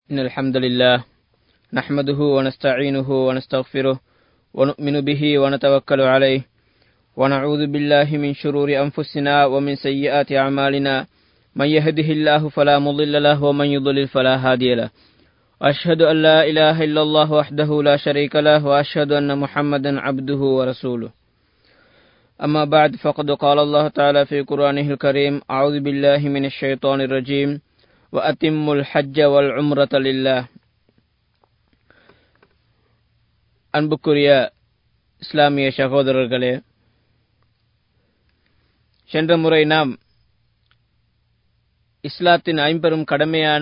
إن الحمد لله نحمده ونستعينه ونستغفره ونؤمن به ونتوكل عليه ونعوذ بالله من شرور أنفسنا ومن سيئات أعمالنا من يهده الله فلا مضل له ومن يضلل فلا هادي له وأشهد أن لا إله إلا الله وحده لا شريك له وأشهد أن محمدا عبده ورسوله أما بعد فقد قال الله تعالى في قرآنه الكريم أعوذ بالله من الشيطان الرجيم وأتم الحج والعمرة لله அன்புக்குரிய இஸ்லாமிய சகோதரர்களே சென்ற முறை நாம் இஸ்லாத்தின் ஐம்பெரும் கடமையான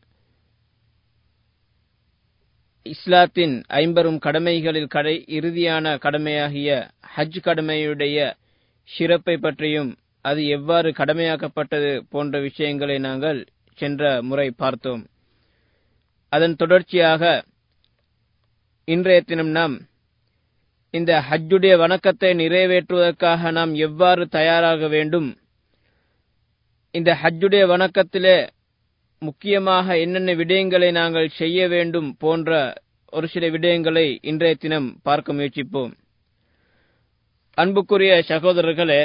இஸ்லாத்தின் ஐம்பெரும் கடமைகளில் கடை இறுதியான கடமையாகிய ஹஜ் கடமையுடைய சிறப்பை பற்றியும் அது எவ்வாறு கடமையாக்கப்பட்டது போன்ற விஷயங்களை நாங்கள் சென்ற முறை பார்த்தோம் அதன் தொடர்ச்சியாக இன்றைய தினம் நாம் இந்த ஹஜ்ஜுடைய வணக்கத்தை நிறைவேற்றுவதற்காக நாம் எவ்வாறு தயாராக வேண்டும் இந்த ஹஜ்ஜுடைய வணக்கத்திலே முக்கியமாக என்னென்ன விடயங்களை நாங்கள் செய்ய வேண்டும் போன்ற ஒரு சில விடயங்களை இன்றைய தினம் பார்க்க முயற்சிப்போம் அன்புக்குரிய சகோதரர்களே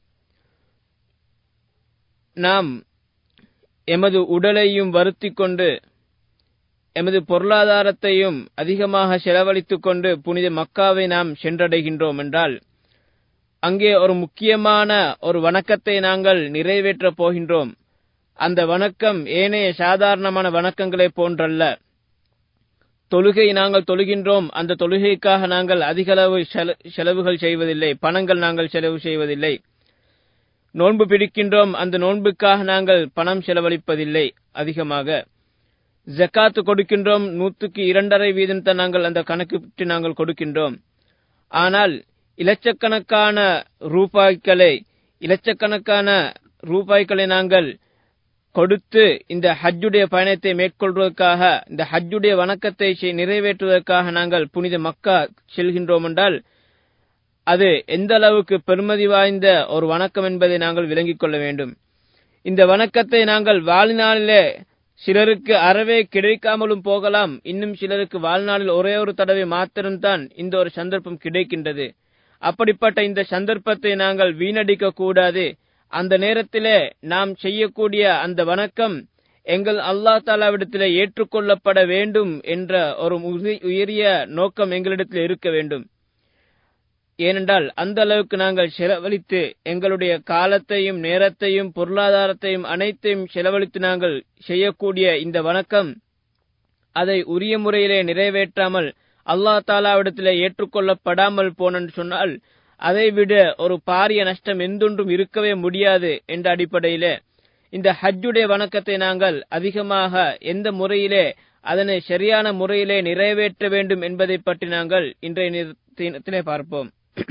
நாம் எமது உடலையும் வருத்தி கொண்டு எமது பொருளாதாரத்தையும் அதிகமாக செலவழித்துக் கொண்டு புனித மக்காவை நாம் சென்றடைகின்றோம் என்றால் அங்கே ஒரு முக்கியமான ஒரு வணக்கத்தை நாங்கள் நிறைவேற்றப் போகின்றோம் அந்த வணக்கம் ஏனைய சாதாரணமான வணக்கங்களைப் போன்றல்ல தொழுகை நாங்கள் தொழுகின்றோம் அந்த தொழுகைக்காக நாங்கள் அதிகளவு செலவுகள் செய்வதில்லை பணங்கள் நாங்கள் செலவு செய்வதில்லை நோன்பு பிடிக்கின்றோம் அந்த நோன்புக்காக நாங்கள் பணம் செலவழிப்பதில்லை அதிகமாக ஜக்காத்து கொடுக்கின்றோம் நூற்றுக்கு இரண்டரை வீதத்தை நாங்கள் அந்த கணக்கிட்டு நாங்கள் கொடுக்கின்றோம் ஆனால் இலட்சக்கணக்கான ரூபாய்களை இலட்சக்கணக்கான ரூபாய்களை நாங்கள் கொடுத்து இந்த ஹஜ்ஜுடைய பயணத்தை மேற்கொள்வதற்காக இந்த ஹஜ்ஜுடைய வணக்கத்தை நிறைவேற்றுவதற்காக நாங்கள் புனித மக்கா செல்கின்றோம் என்றால் அது எந்த அளவுக்கு பெருமதி வாய்ந்த ஒரு வணக்கம் என்பதை நாங்கள் விளங்கிக் கொள்ள வேண்டும் இந்த வணக்கத்தை நாங்கள் வாழ்நாளிலே சிலருக்கு அறவே கிடைக்காமலும் போகலாம் இன்னும் சிலருக்கு வாழ்நாளில் ஒரே ஒரு தடவை மாத்திரம்தான் இந்த ஒரு சந்தர்ப்பம் கிடைக்கின்றது அப்படிப்பட்ட இந்த சந்தர்ப்பத்தை நாங்கள் வீணடிக்க கூடாது அந்த நேரத்திலே நாம் செய்யக்கூடிய அந்த வணக்கம் எங்கள் அல்லா தாலாவிடத்திலே ஏற்றுக்கொள்ளப்பட வேண்டும் என்ற ஒரு உயரிய நோக்கம் எங்களிடத்தில் இருக்க வேண்டும் ஏனென்றால் அந்த அளவுக்கு நாங்கள் செலவழித்து எங்களுடைய காலத்தையும் நேரத்தையும் பொருளாதாரத்தையும் அனைத்தையும் செலவழித்து நாங்கள் செய்யக்கூடிய இந்த வணக்கம் அதை உரிய முறையிலே நிறைவேற்றாமல் அல்லா தாலாவிடத்திலே ஏற்றுக்கொள்ளப்படாமல் போனன்னு சொன்னால் அதைவிட ஒரு பாரிய நஷ்டம் எந்தொன்றும் இருக்கவே முடியாது என்ற அடிப்படையிலே இந்த ஹஜ்ஜுடைய வணக்கத்தை நாங்கள் அதிகமாக எந்த முறையிலே அதனை சரியான முறையிலே நிறைவேற்ற வேண்டும் என்பதை பற்றி நாங்கள் இன்றைய தினத்திலே பார்ப்போம்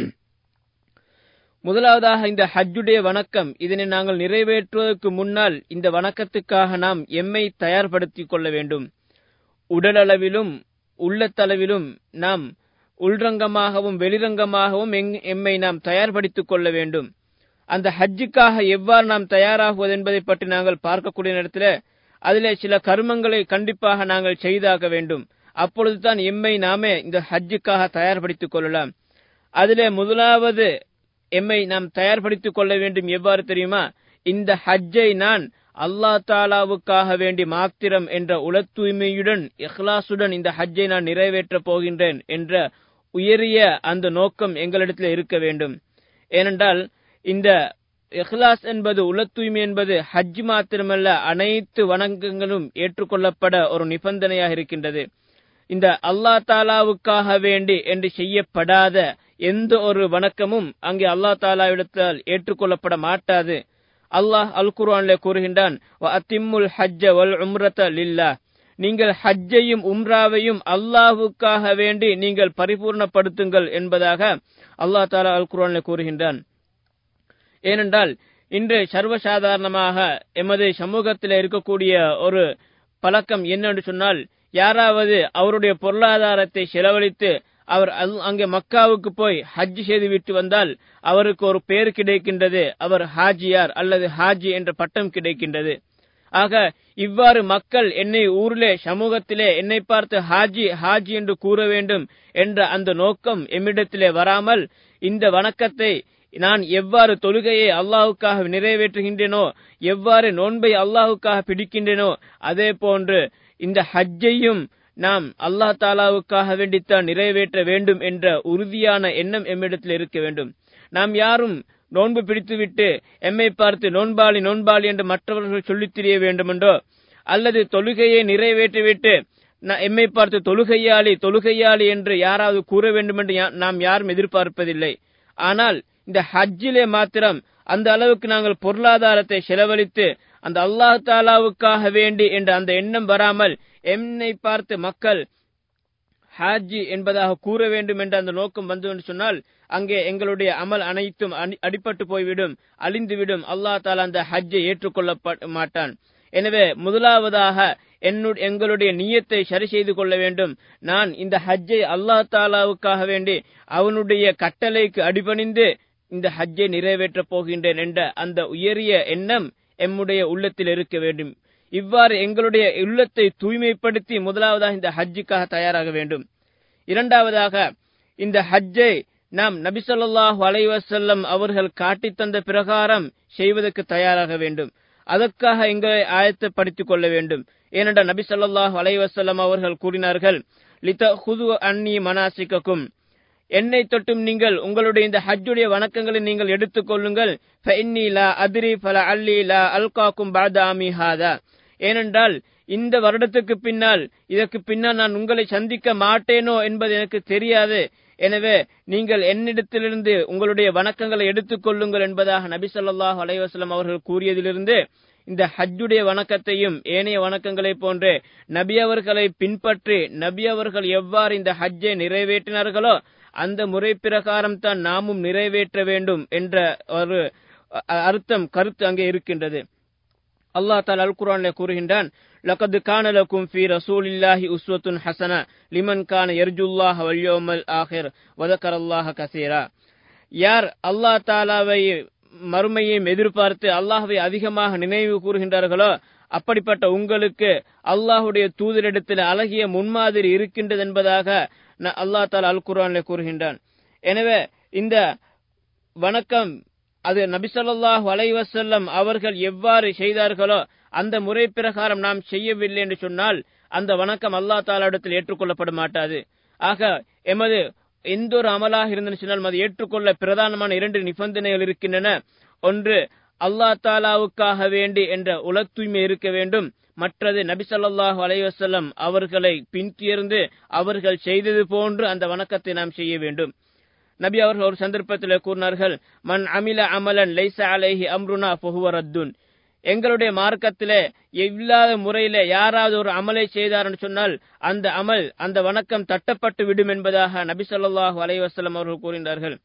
முதலாவதாக இந்த ஹஜ்ஜுடைய வணக்கம் இதனை நாங்கள் நிறைவேற்றுவதற்கு முன்னால் இந்த வணக்கத்துக்காக நாம் எம்மை தயார்படுத்திக் கொள்ள வேண்டும் உடலளவிலும் உள்ளத்தளவிலும் நாம் உள்ரங்கமாகவும் வெளிரங்கமாகவும் எம்மை நாம் தயார்படுத்திக் கொள்ள வேண்டும் அந்த ஹஜ்ஜுக்காக எவ்வாறு நாம் தயாராகுவது என்பதை பற்றி நாங்கள் பார்க்கக்கூடிய நேரத்தில் அதிலே சில கர்மங்களை கண்டிப்பாக நாங்கள் செய்தாக வேண்டும் அப்பொழுதுதான் எம்மை நாமே இந்த ஹஜ்ஜுக்காக தயார்படுத்திக் கொள்ளலாம் அதிலே முதலாவது எம்மை நாம் தயார்படுத்திக் கொள்ள வேண்டும் எவ்வாறு தெரியுமா இந்த ஹஜ்ஜை நான் அல்லா தாலாவுக்காக வேண்டி மாத்திரம் என்ற உல தூய்மையுடன் இஹ்லாசுடன் இந்த ஹஜ்ஜை நான் நிறைவேற்றப் போகின்றேன் என்ற உயரிய அந்த நோக்கம் எங்களிடத்தில் இருக்க வேண்டும் ஏனென்றால் இந்த இஹ்லாஸ் என்பது உல தூய்மை என்பது ஹஜ் மாத்திரமல்ல அனைத்து வணக்கங்களும் ஏற்றுக்கொள்ளப்பட ஒரு நிபந்தனையாக இருக்கின்றது இந்த அல்லா தாலாவுக்காக வேண்டி என்று செய்யப்படாத எந்த ஒரு வணக்கமும் அங்கே அல்லா தாலாவிடத்தால் ஏற்றுக்கொள்ளப்பட மாட்டாது அல்லாஹ் அல் குர்ஆன்ல கூறுகின்றான் அத்திம்முல் ஹஜ்ஜ வல் உம்ரத லில்லா நீங்கள் ஹஜ்ஜையும் உம்ராவையும் அல்லாஹுக்காக வேண்டி நீங்கள் பரிபூர்ணப்படுத்துங்கள் என்பதாக அல்லாஹ் தாலா அல் குர்ஆன்ல கூறுகின்றான் ஏனென்றால் இன்று சர்வசாதாரணமாக எமது சமூகத்தில் இருக்கக்கூடிய ஒரு பழக்கம் என்னென்று சொன்னால் யாராவது அவருடைய பொருளாதாரத்தை செலவழித்து அவர் அங்கே மக்காவுக்கு போய் ஹஜ் செய்து விட்டு வந்தால் அவருக்கு ஒரு பேர் கிடைக்கின்றது அவர் ஹாஜியார் அல்லது ஹாஜி என்ற பட்டம் கிடைக்கின்றது ஆக இவ்வாறு மக்கள் என்னை ஊரிலே சமூகத்திலே என்னை பார்த்து ஹாஜி ஹாஜி என்று கூற வேண்டும் என்ற அந்த நோக்கம் எம்மிடத்திலே வராமல் இந்த வணக்கத்தை நான் எவ்வாறு தொழுகையை அல்லாஹுக்காக நிறைவேற்றுகின்றேனோ எவ்வாறு நோன்பை அல்லாஹுக்காக பிடிக்கின்றேனோ அதே போன்று இந்த ஹஜ்ஜையும் நாம் அல்லாஹ் தாலாவுக்காக வேண்டித்தான் நிறைவேற்ற வேண்டும் என்ற உறுதியான எண்ணம் எம்மிடத்தில் இருக்க வேண்டும் நாம் யாரும் நோன்பு பிடித்துவிட்டு எம்மை பார்த்து நோன்பாளி நோன்பாளி என்று மற்றவர்கள் சொல்லித் தெரிய வேண்டுமென்றோ அல்லது தொழுகையை நிறைவேற்றிவிட்டு எம்மை பார்த்து தொழுகையாளி தொழுகையாளி என்று யாராவது கூற வேண்டும் என்று நாம் யாரும் எதிர்பார்ப்பதில்லை ஆனால் இந்த ஹஜ்ஜிலே மாத்திரம் அந்த அளவுக்கு நாங்கள் பொருளாதாரத்தை செலவழித்து அந்த அல்லாஹ் தாலாவுக்காக வேண்டி என்ற அந்த எண்ணம் வராமல் என்னை பார்த்து மக்கள் ஹாஜி என்பதாக கூற வேண்டும் என்ற அந்த நோக்கம் வந்து என்று சொன்னால் அங்கே எங்களுடைய அமல் அனைத்தும் அடிபட்டு போய்விடும் அழிந்துவிடும் அல்லா தாலா அந்த ஹஜ்ஜை ஏற்றுக்கொள்ள மாட்டான் எனவே முதலாவதாக என்னுடைய எங்களுடைய நீயத்தை சரி செய்து கொள்ள வேண்டும் நான் இந்த ஹஜ்ஜை அல்லா தாலாவுக்காக வேண்டி அவனுடைய கட்டளைக்கு அடிபணிந்து இந்த ஹஜ்ஜை நிறைவேற்றப் போகின்றேன் என்ற அந்த உயரிய எண்ணம் எம்முடைய உள்ளத்தில் இருக்க வேண்டும் இவ்வாறு எங்களுடைய உள்ளத்தை தூய்மைப்படுத்தி முதலாவதாக இந்த ஹஜ்ஜுக்காக தயாராக வேண்டும் இரண்டாவதாக இந்த ஹஜ்ஜை நாம் நபிசல்லாஹு அலைவசல்லம் அவர்கள் காட்டித் தந்த பிரகாரம் செய்வதற்கு தயாராக வேண்டும் அதற்காக எங்களை ஆயத்தப்படுத்திக் கொள்ள வேண்டும் ஏனென்றால் நபி சொல்லாஹு அலைவசல்லம் அவர்கள் கூறினார்கள் லித ஹுது அன்னி மனாசிக்கும் என்னை தொட்டும் நீங்கள் உங்களுடைய இந்த ஹஜ்ஜுடைய வணக்கங்களை நீங்கள் எடுத்துக் கொள்ளுங்கள் அதிரி பல அல்லி லா அல்காக்கும் பாதாமி ஹாதா ஏனென்றால் இந்த வருடத்துக்கு பின்னால் இதற்கு பின்னால் நான் உங்களை சந்திக்க மாட்டேனோ என்பது எனக்கு தெரியாது எனவே நீங்கள் என்னிடத்திலிருந்து உங்களுடைய வணக்கங்களை எடுத்துக் கொள்ளுங்கள் என்பதாக நபி சொல்லாஹ் அலைவாஸ்லம் அவர்கள் கூறியதிலிருந்து இந்த ஹஜ்ஜுடைய வணக்கத்தையும் ஏனைய வணக்கங்களைப் போன்று நபி அவர்களை பின்பற்றி நபி அவர்கள் எவ்வாறு இந்த ஹஜ்ஜை நிறைவேற்றினார்களோ அந்த முறை பிரகாரம் தான் நாமும் நிறைவேற்ற வேண்டும் என்ற ஒரு அர்த்தம் கருத்து அங்கே இருக்கின்றது அல்லாஹ் தால் அல் குரான்ல கூறுகின்றான் லகது கான லக்கும் ஃபி ரசூலில்லாஹி உஸ்வத்துன் ஹசன லிமன் கான யர்ஜுல்லாஹ் வல்யோமல் ஆஹிர் வதக்கரல்லாஹ கசீரா யார் அல்லாஹ் தாலாவை மறுமையையும் எதிர்பார்த்து அல்லாஹ்வை அதிகமாக நினைவு கூறுகின்றார்களோ அப்படிப்பட்ட உங்களுக்கு அல்லாஹுடைய தூதரிடத்தில் அழகிய முன்மாதிரி இருக்கின்றது என்பதாக அல்லாஹ் தாலா அல் குரான்ல கூறுகின்றான் எனவே இந்த வணக்கம் அது நபிசல்லாஹு அலைவசல்லம் அவர்கள் எவ்வாறு செய்தார்களோ அந்த முறை பிரகாரம் நாம் செய்யவில்லை என்று சொன்னால் அந்த வணக்கம் அல்லா தாலாவிடத்தில் ஏற்றுக்கொள்ளப்பட மாட்டாது ஆக எமது எந்த ஒரு அமலாக இருந்தது சொன்னால் அது ஏற்றுக்கொள்ள பிரதானமான இரண்டு நிபந்தனைகள் இருக்கின்றன ஒன்று அல்லா தாலாவுக்காக வேண்டி என்ற உல தூய்மை இருக்க வேண்டும் மற்றது நபிசல்லாஹு அலைவசல்லம் அவர்களை பின்துயர்ந்து அவர்கள் செய்தது போன்று அந்த வணக்கத்தை நாம் செய்ய வேண்டும் நபி அவர்கள் ஒரு சந்தர்ப்பத்தில் கூறினார்கள் மன் அமில அமலன் லைச அலைஹி அம்ருனா ஃபஹுவரத்துன் எங்களுடைய மார்க்கத்திலே இல்லாத முறையில யாராவது ஒரு அமலை செய்தார்னு சொன்னால் அந்த அமல் அந்த வணக்கம் தட்டப்பட்டு விடும் என்பதாக நபி சொல்லாஹு அலைவாஸ்லம் அவர்கள் கூறினார்கள்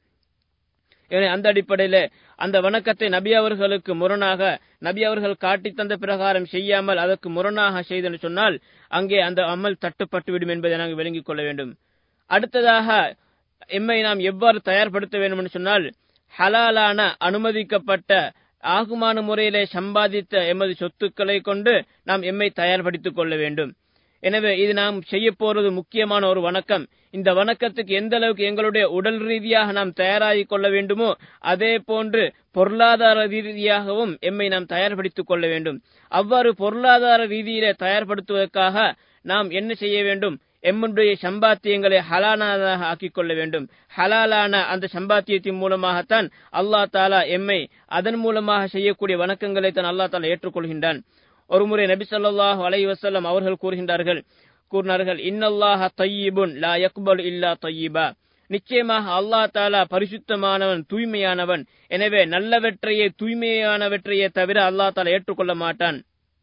எனவே அந்த அடிப்படையில அந்த வணக்கத்தை நபி அவர்களுக்கு முரணாக நபி அவர்கள் காட்டி தந்த பிரகாரம் செய்யாமல் அதற்கு முரணாக செய்தென்று சொன்னால் அங்கே அந்த அமல் தட்டுப்பட்டு விடும் என்பதை நாங்கள் விளங்கிக் கொள்ள வேண்டும் அடுத்ததாக எம்மை நாம் எவ்வாறு தயார்படுத்த வேண்டும் என்று சொன்னால் ஹலாலான அனுமதிக்கப்பட்ட ஆகுமான முறையிலே சம்பாதித்த எமது சொத்துக்களை கொண்டு நாம் எம்மை தயார்படுத்திக் கொள்ள வேண்டும் எனவே இது நாம் செய்ய போறது முக்கியமான ஒரு வணக்கம் இந்த வணக்கத்துக்கு எந்த அளவுக்கு எங்களுடைய உடல் ரீதியாக நாம் தயாராகிக் கொள்ள வேண்டுமோ அதே போன்று பொருளாதார ரீதியாகவும் எம்மை நாம் தயார்படுத்திக் கொள்ள வேண்டும் அவ்வாறு பொருளாதார ரீதியிலே தயார்படுத்துவதற்காக நாம் என்ன செய்ய வேண்டும் எம்முடைய சம்பாத்தியங்களை ஹலாலானதாக ஆக்கிக் கொள்ள வேண்டும் ஹலாலான அந்த சம்பாத்தியத்தின் மூலமாகத்தான் அல்லா தாலா எம்மை அதன் மூலமாக செய்யக்கூடிய வணக்கங்களை தான் அல்லா தாலா ஏற்றுக்கொள்கின்றான் ஒருமுறை நபி சொல்லாஹு அலை வசல்லம் அவர்கள் கூறுகின்றார்கள் கூறினார்கள் இன்னல்லாஹ தையிபுன் லா யக்பல் இல்லா தையிபா நிச்சயமாக அல்லா தாலா பரிசுத்தமானவன் தூய்மையானவன் எனவே நல்லவற்றையே தூய்மையானவற்றையே தவிர அல்லா தாலா ஏற்றுக்கொள்ள மாட்டான்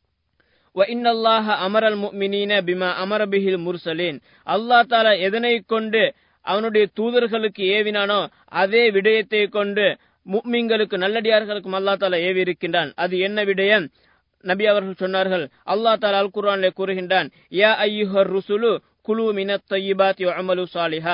இன்னல்லாஹ அமரல் முக்மினீன பிமா அமர பிஹில் முர்சலின் அல்லா தாலா எதனை கொண்டு அவனுடைய தூதர்களுக்கு ஏவினானோ அதே விடயத்தை கொண்டு முக்மிங்களுக்கு நல்லடியார்களுக்கும் அல்லா தாலா ஏவி இருக்கின்றான் அது என்ன விடயம் நபி அவர்கள் சொன்னார்கள் அல்லா தாலா அல் குர்ஆனிலே கூறுகின்றான் யா ஐயுஹர் ருசுலு குலு மினத் தையிபாத் அமலு சாலிஹா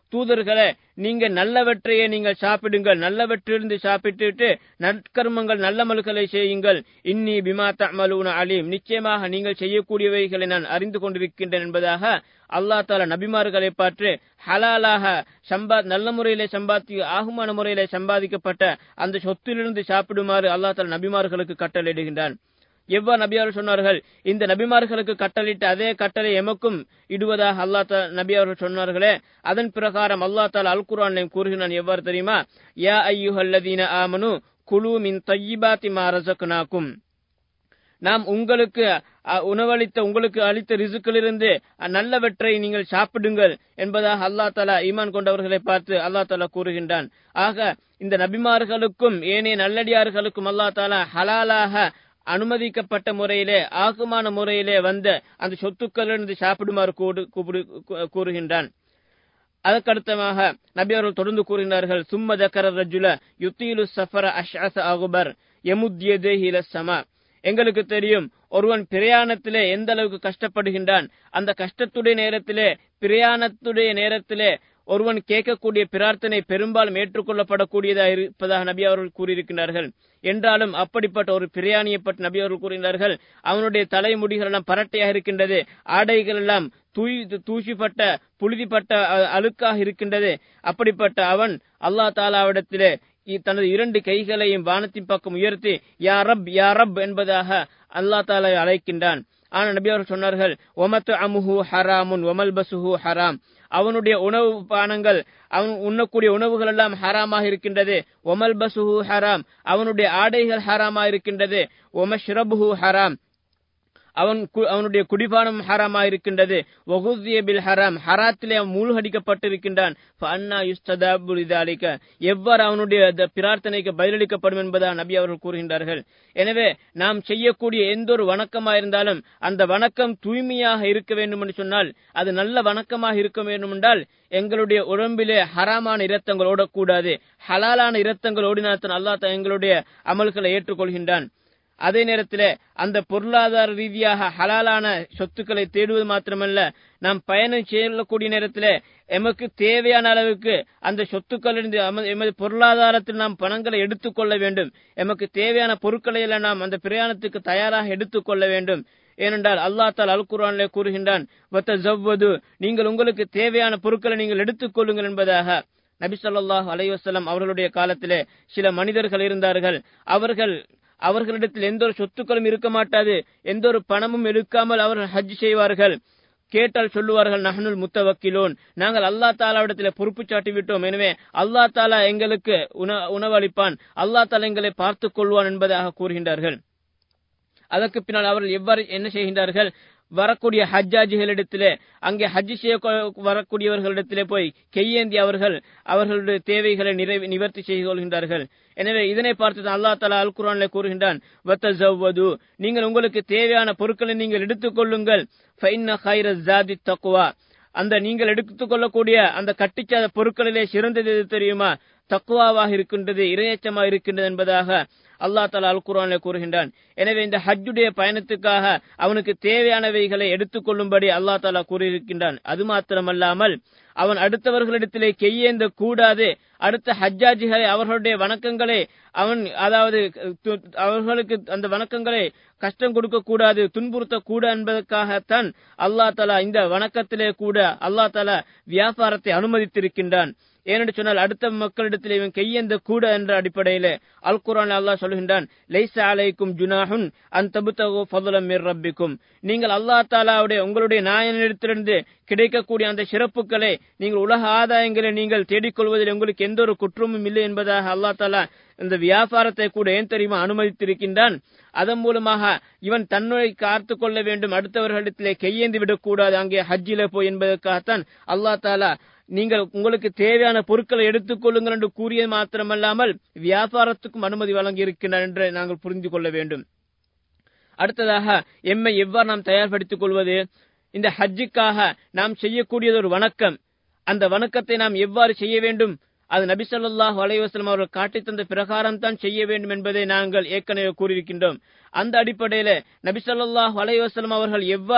தூதர்களே நீங்க நல்லவற்றையே நீங்கள் சாப்பிடுங்கள் நல்லவற்றிலிருந்து சாப்பிட்டுட்டு நற்கர்மங்கள் நல்லமல்களை செய்யுங்கள் இன்னி பிமா தமலூன அலீம் நிச்சயமாக நீங்கள் செய்யக்கூடியவைகளை நான் அறிந்து கொண்டிருக்கின்றேன் என்பதாக அல்லா தாலா நபிமார்களை பார்த்து ஹலாலாக சம்பா நல்ல முறையிலே சம்பாதி ஆகுமான முறையிலே சம்பாதிக்கப்பட்ட அந்த சொத்திலிருந்து சாப்பிடுமாறு அல்லா தாலா நபிமார்களுக்கு கட்டளையிடுகின்றான் எவ்வாறு நபியார் சொன்னார்கள் இந்த நபிமார்களுக்கு கட்டளையிட்ட அதே கட்டளை எமக்கும் இடுவதாக அல்லா தா நபி அவர்கள் சொன்னார்களே அதன் பிரகாரம் அல்லா தால் அல் குரான் கூறுகிறான் எவ்வாறு தெரியுமா யா ஐயுஹல்லதீன ஆமனு குழு மின் தையிபாத்தி மாரசக்குனாக்கும் நாம் உங்களுக்கு உணவளித்த உங்களுக்கு அளித்த ரிசுக்களிலிருந்து நல்லவற்றை நீங்கள் சாப்பிடுங்கள் என்பதாக அல்லா தலா ஈமான் கொண்டவர்களை பார்த்து அல்லா தலா கூறுகின்றான் ஆக இந்த நபிமார்களுக்கும் ஏனைய நல்லடியார்களுக்கும் அல்லா தாலா ஹலாலாக அனுமதிக்கப்பட்ட முறையிலே ஆகுமான முறையிலே வந்த அந்த சொத்துக்களிலிருந்து சாப்பிடுமாறு கூறுகின்றான் அதற்கடுத்தமாக நபி அவர்கள் தொடர்ந்து கூறுகின்றார்கள் சும்ம தக்கர ரஜுல யுத்தீலு சஃபர அஷ்அச அகுபர் எமுத்தியதே ஹில சமா எங்களுக்கு தெரியும் ஒருவன் பிரயாணத்திலே எந்த அளவுக்கு கஷ்டப்படுகின்றான் அந்த கஷ்டத்துடைய நேரத்திலே பிரயாணத்துடைய நேரத்திலே ஒருவன் கேட்கக்கூடிய பிரார்த்தனை பெரும்பாலும் ஏற்றுக்கொள்ளப்படக்கூடியதாக இருப்பதாக நபி அவர்கள் கூறியிருக்கிறார்கள் என்றாலும் அப்படிப்பட்ட ஒரு பிரயாணியை பற்றி நபி அவர்கள் கூறுகிறார்கள் அவனுடைய தலைமுடிகள் எல்லாம் பரட்டையாக இருக்கின்றது ஆடைகள் எல்லாம் தூய் தூசிப்பட்ட புழுதிப்பட்ட அழுக்காக இருக்கின்றது அப்படிப்பட்ட அவன் அல்லா தாலாவிடத்திலே தனது இரண்டு கைகளையும் வானத்தின் பக்கம் உயர்த்தி யா ரப் யா ரப் என்பதாக அல்லா தாலா அழைக்கின்றான் ஆனா நபி அவர்கள் சொன்னார்கள் ஒமத்து அமுஹு ஹராமுன் ஒமல் பசுஹு ஹராம் அவனுடைய உணவு பானங்கள் அவன் உண்ணக்கூடிய உணவுகள் எல்லாம் ஹராமாக இருக்கின்றது ஒமல் பசுஹு ஹராம் அவனுடைய ஆடைகள் ஹராமாக இருக்கின்றது ஒம ஷ்ரபுஹு ஹராம் அவன் அவனுடைய குடிபானம் ஹராமா இருக்கின்றது பில் ஹராம் ஹராத்திலே அவன் மூழ்கடிக்கப்பட்டிருக்கின்றான் எவ்வாறு அவனுடைய பிரார்த்தனைக்கு பதிலளிக்கப்படும் என்பதா நபி அவர்கள் கூறுகின்றார்கள் எனவே நாம் செய்யக்கூடிய எந்த ஒரு வணக்கமா இருந்தாலும் அந்த வணக்கம் தூய்மையாக இருக்க வேண்டும் என்று சொன்னால் அது நல்ல வணக்கமாக இருக்க வேண்டும் என்றால் எங்களுடைய உடம்பிலே ஹராமான இரத்தங்கள் ஓடக்கூடாது ஹலாலான இரத்தங்கள் ஓடினால்தான் அல்லாஹ் எங்களுடைய அமல்களை ஏற்றுக்கொள்கின்றான் அதே நேரத்தில் அந்த பொருளாதார ரீதியாக ஹலாலான சொத்துக்களை தேடுவது மாத்திரமல்ல நாம் பயணம் செய்யக்கூடிய நேரத்தில் எமக்கு தேவையான அளவுக்கு அந்த சொத்துக்களிலிருந்து எமது பொருளாதாரத்தில் நாம் பணங்களை எடுத்துக்கொள்ள வேண்டும் எமக்கு தேவையான பொருட்களை எல்லாம் நாம் அந்த பிரயாணத்துக்கு தயாராக எடுத்துக்கொள்ள வேண்டும் ஏனென்றால் அல்லா தால் அல் குரானிலே கூறுகின்றான் நீங்கள் உங்களுக்கு தேவையான பொருட்களை நீங்கள் எடுத்துக்கொள்ளுங்கள் என்பதாக நபி சொல்லாஹ் அலைவசல்லம் அவர்களுடைய காலத்திலே சில மனிதர்கள் இருந்தார்கள் அவர்கள் அவர்களிடத்தில் எந்த ஒரு சொத்துக்களும் இருக்க மாட்டாது எந்த ஒரு பணமும் எடுக்காமல் அவர்கள் ஹஜ் செய்வார்கள் கேட்டால் சொல்லுவார்கள் நஹனுல் முத்தவக்கிலோன் நாங்கள் அல்லா தாலாவிடத்தில் பொறுப்பு சாட்டி விட்டோம் எனவே அல்லா தாலா எங்களுக்கு உணவளிப்பான் அல்லா தாலா எங்களை பார்த்துக் கொள்வான் என்பதாக கூறுகின்றார்கள் அதற்கு பின்னால் அவர்கள் எவ்வாறு என்ன செய்கின்றார்கள் வரக்கூடிய ஹஜ்ஜாஜிகளிடத்திலே அங்கே ஹஜ் செய்ய வரக்கூடியவர்களிடத்திலே போய் கையேந்தி அவர்கள் அவர்களுடைய தேவைகளை நிறைவு நிவர்த்தி செய்து கொள்கின்றார்கள் எனவே இதனை பார்த்து அல்லா தலா அல் குரான்ல கூறுகின்றான் நீங்கள் உங்களுக்கு தேவையான பொருட்களை நீங்கள் எடுத்துக்கொள்ளுங்கள் தக்குவா அந்த நீங்கள் எடுத்துக் கொள்ளக்கூடிய அந்த கட்டிச்சாத பொருட்களிலே சிறந்தது எது தெரியுமா தக்குவாவாக இருக்கின்றது இரையச்சமாக இருக்கின்றது என்பதாக அல்லா தலா அல் குரான்ல கூறுகின்றான் எனவே இந்த ஹஜ்ஜுடைய பயணத்துக்காக அவனுக்கு தேவையானவைகளை எடுத்துக்கொள்ளும்படி அல்லா தாலா கூறியிருக்கின்றான் அது மாத்திரமல்லாமல் அவன் அடுத்தவர்களிடத்திலே கையேந்த கூடாது அடுத்த ஹஜ்ஜாஜிகளை அவர்களுடைய வணக்கங்களை அவன் அதாவது அவர்களுக்கு அந்த வணக்கங்களை கஷ்டம் கொடுக்க கூடாது துன்புறுத்த கூட என்பதற்காகத்தான் அல்லா தலா இந்த வணக்கத்திலே கூட அல்லா தலா வியாபாரத்தை அனுமதித்திருக்கின்றான் ஏனென்று சொன்னால் அடுத்த மக்களிடத்தில் இவன் கையெந்த கூட என்ற அடிப்படையில அல் குரான் அல்லாஹ் சொல்கின்றான் லைசா அலைக்கும் ஜுனாஹுன் அன் தபுத்தகோ ஃபதுலம் மிர் ரப்பிக்கும் நீங்கள் அல்லா தாலாவுடைய உங்களுடைய நாயனிடத்திலிருந்து கிடைக்கக்கூடிய அந்த சிறப்புகளை நீங்கள் உலக ஆதாயங்களை நீங்கள் தேடிக்கொள்வதில் உங்களுக்கு எந்த ஒரு குற்றமும் இல்லை என்பதாக அல்லா தாலா இந்த வியாபாரத்தை கூட ஏன் தெரியுமா அனுமதித்திருக்கின்றான் அதன் மூலமாக இவன் தன்னை காத்து கொள்ள வேண்டும் அடுத்தவர்களிடத்திலே கையேந்தி விடக்கூடாது அங்கே ஹஜ்ஜில போய் என்பதற்காகத்தான் அல்லா தாலா நீங்கள் உங்களுக்கு தேவையான பொருட்களை எடுத்துக்கொள்ளுங்கள் என்று கூறியது மாத்திரமல்லாமல் வியாபாரத்துக்கும் அனுமதி வழங்கி இருக்கின்றார் என்று நாங்கள் புரிந்து கொள்ள வேண்டும் அடுத்ததாக எம்மை எவ்வாறு நாம் தயார்படுத்திக் கொள்வது இந்த ஹஜ்ஜுக்காக நாம் செய்யக்கூடியது ஒரு வணக்கம் அந்த வணக்கத்தை நாம் எவ்வாறு செய்ய வேண்டும் அது நபி சொல்லாஹ் அலைவாஸ்லம் அவர்கள் காட்டி தந்த பிரகாரம் தான் செய்ய வேண்டும் என்பதை நாங்கள் ஏற்கனவே கூறியிருக்கின்றோம் அந்த அடிப்படையில நபி சொல்லாஹ் அலைவாஸ்லம் அவர்கள் எவ்வாறு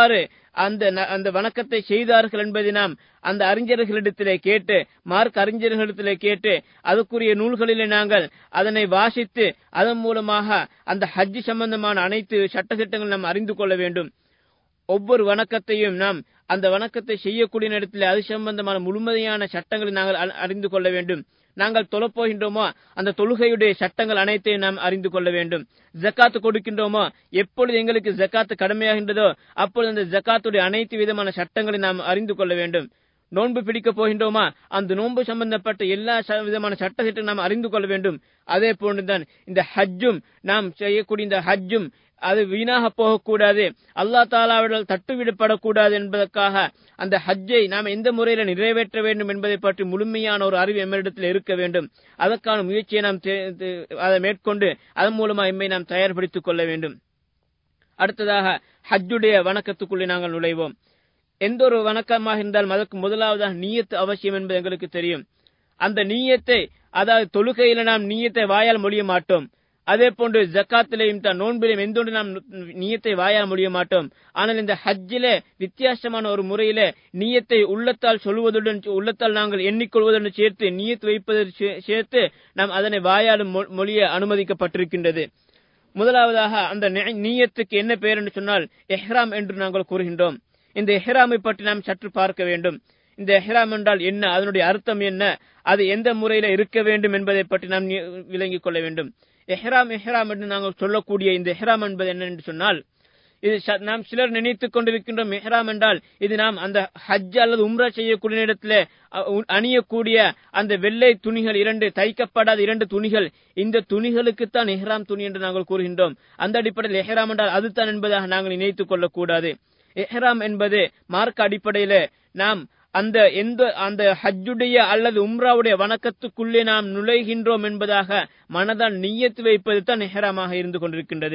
அந்த ந- அந்த வணக்கத்தை செய்தார்கள் என்பதை நாம் அந்த அறிஞர்களிடத்திலே கேட்டு மார்க் அறிஞர்களிடத்திலே கேட்டு அதுக்குரிய நூல்களிலே நாங்கள் அதனை வாசித்து அதன் மூலமாக அந்த ஹஜ் சம்பந்தமான அனைத்து சட்டத்திட்டங்கள் நாம் அறிந்து கொள்ள வேண்டும் ஒவ்வொரு வணக்கத்தையும் நாம் அந்த வணக்கத்தை செய்யக்கூடிய நேரத்தில் அது சம்பந்தமான முழுமையான சட்டங்களை நாங்கள் அ- அறிந்து கொள்ள வேண்டும் நாங்கள் தொழப் போகின்றோமோ அந்த தொழுகையுடைய சட்டங்கள் அனைத்தையும் நாம் அறிந்து கொள்ள வேண்டும் ஜக்காத்து கொடுக்கின்றோமோ எப்பொழுது எங்களுக்கு ஜக்காத்து கடமையாகின்றதோ அப்பொழுது அந்த ஜக்காத்துடைய அனைத்து விதமான சட்டங்களை நாம் அறிந்து கொள்ள வேண்டும் நோன்பு பிடிக்க போகின்றோமா அந்த நோன்பு சம்பந்தப்பட்ட எல்லா ச- விதமான சட்டத்திட்டம் நாம் அறிந்து கொள்ள வேண்டும் அதே போன்றுதான் இந்த ஹஜ்ஜும் நாம் செய்யக்கூடிய இந்த ஹஜ்ஜும் அது வீணாக போகக்கூடாது அல்லா தாலாவிடம் தட்டுவிடப்படக்கூடாது என்பதற்காக அந்த ஹஜ்ஜை நாம் எந்த முறையில் நிறைவேற்ற வேண்டும் என்பதை பற்றி முழுமையான ஒரு அறிவு எம்மிடத்தில் இருக்க வேண்டும் அதற்கான முயற்சியை நாம் தே- தே- அதை மேற்கொண்டு அதன் மூலமா எம்மை நாம் தயார்படுத்திக் கொள்ள வேண்டும் அடுத்ததாக ஹஜ்ஜுடைய வணக்கத்துக்குள்ளே நாங்கள் நுழைவோம் எந்த ஒரு வணக்கமாக இருந்தாலும் அதற்கு முதலாவதாக நீயத்து அவசியம் என்பது எங்களுக்கு தெரியும் அந்த நீயத்தை அதாவது தொழுகையில நாம் நீயத்தை வாயால் மொழிய மாட்டோம் அதே போன்று ஜக்காத்திலையும் தான் நோன்பிலையும் எந்தொன்று நாம் நீயத்தை வாயால் மொழிய மாட்டோம் ஆனால் இந்த ஹஜ்ஜிலே வித்தியாசமான ஒரு முறையிலே நீயத்தை உள்ளத்தால் சொல்வதுடன் உள்ளத்தால் நாங்கள் எண்ணிக்கொள்வதுடன் சேர்த்து நீயத்து வைப்பதற்கு சே- சேர்த்து நாம் அதனை வாயாலும் மொ- மொழிய அனுமதிக்கப்பட்டிருக்கின்றது முதலாவதாக அந்த நி- நீயத்துக்கு என்ன பெயர் என்று சொன்னால் எஹ்ராம் என்று நாங்கள் கூறுகின்றோம் இந்த எஹ்ராமை பற்றி நாம் சற்று பார்க்க வேண்டும் இந்த எஹ்ராம் என்றால் என்ன அதனுடைய அர்த்தம் என்ன அது எந்த முறையில இருக்க வேண்டும் என்பதை பற்றி நாம் நி- விளங்கிக் கொள்ள வேண்டும் எஹ்ராம் எஹ்ராம் என்று நாங்கள் சொல்லக்கூடிய இந்த எஹ்ராம் என்பது என்ன என்று சொன்னால் இது ச- நாம் சிலர் நினைத்துக் கொண்டிருக்கின்றோம் எஹ்ராம் என்றால் இது நாம் அந்த ஹஜ் அல்லது உம்ரா செய்யக்கூடிய இடத்துல அ- உ- அணியக்கூடிய அந்த வெள்ளை துணிகள் இரண்டு தைக்கப்படாத இரண்டு துணிகள் இந்த துணிகளுக்குத்தான் எஹ்ராம் துணி என்று நாங்கள் கூறுகின்றோம் அந்த அடிப்படையில் எஹ்ராம் என்றால் அதுதான் என்பதாக நாங்கள் நினைத்துக் கொள்ளக்கூடாது எஹ்ராம் என்பது மார்க்க அடிப்படையில நாம் அந்த எந்த அந்த ஹஜ்ஜுடைய அல்லது உம்ராவுடைய வணக்கத்துக்குள்ளே நாம் நுழைகின்றோம் என்பதாக மனதால் நியத்து வைப்பது தான் எஹ்ராமாக இருந்து கொண்டிருக்கின்றது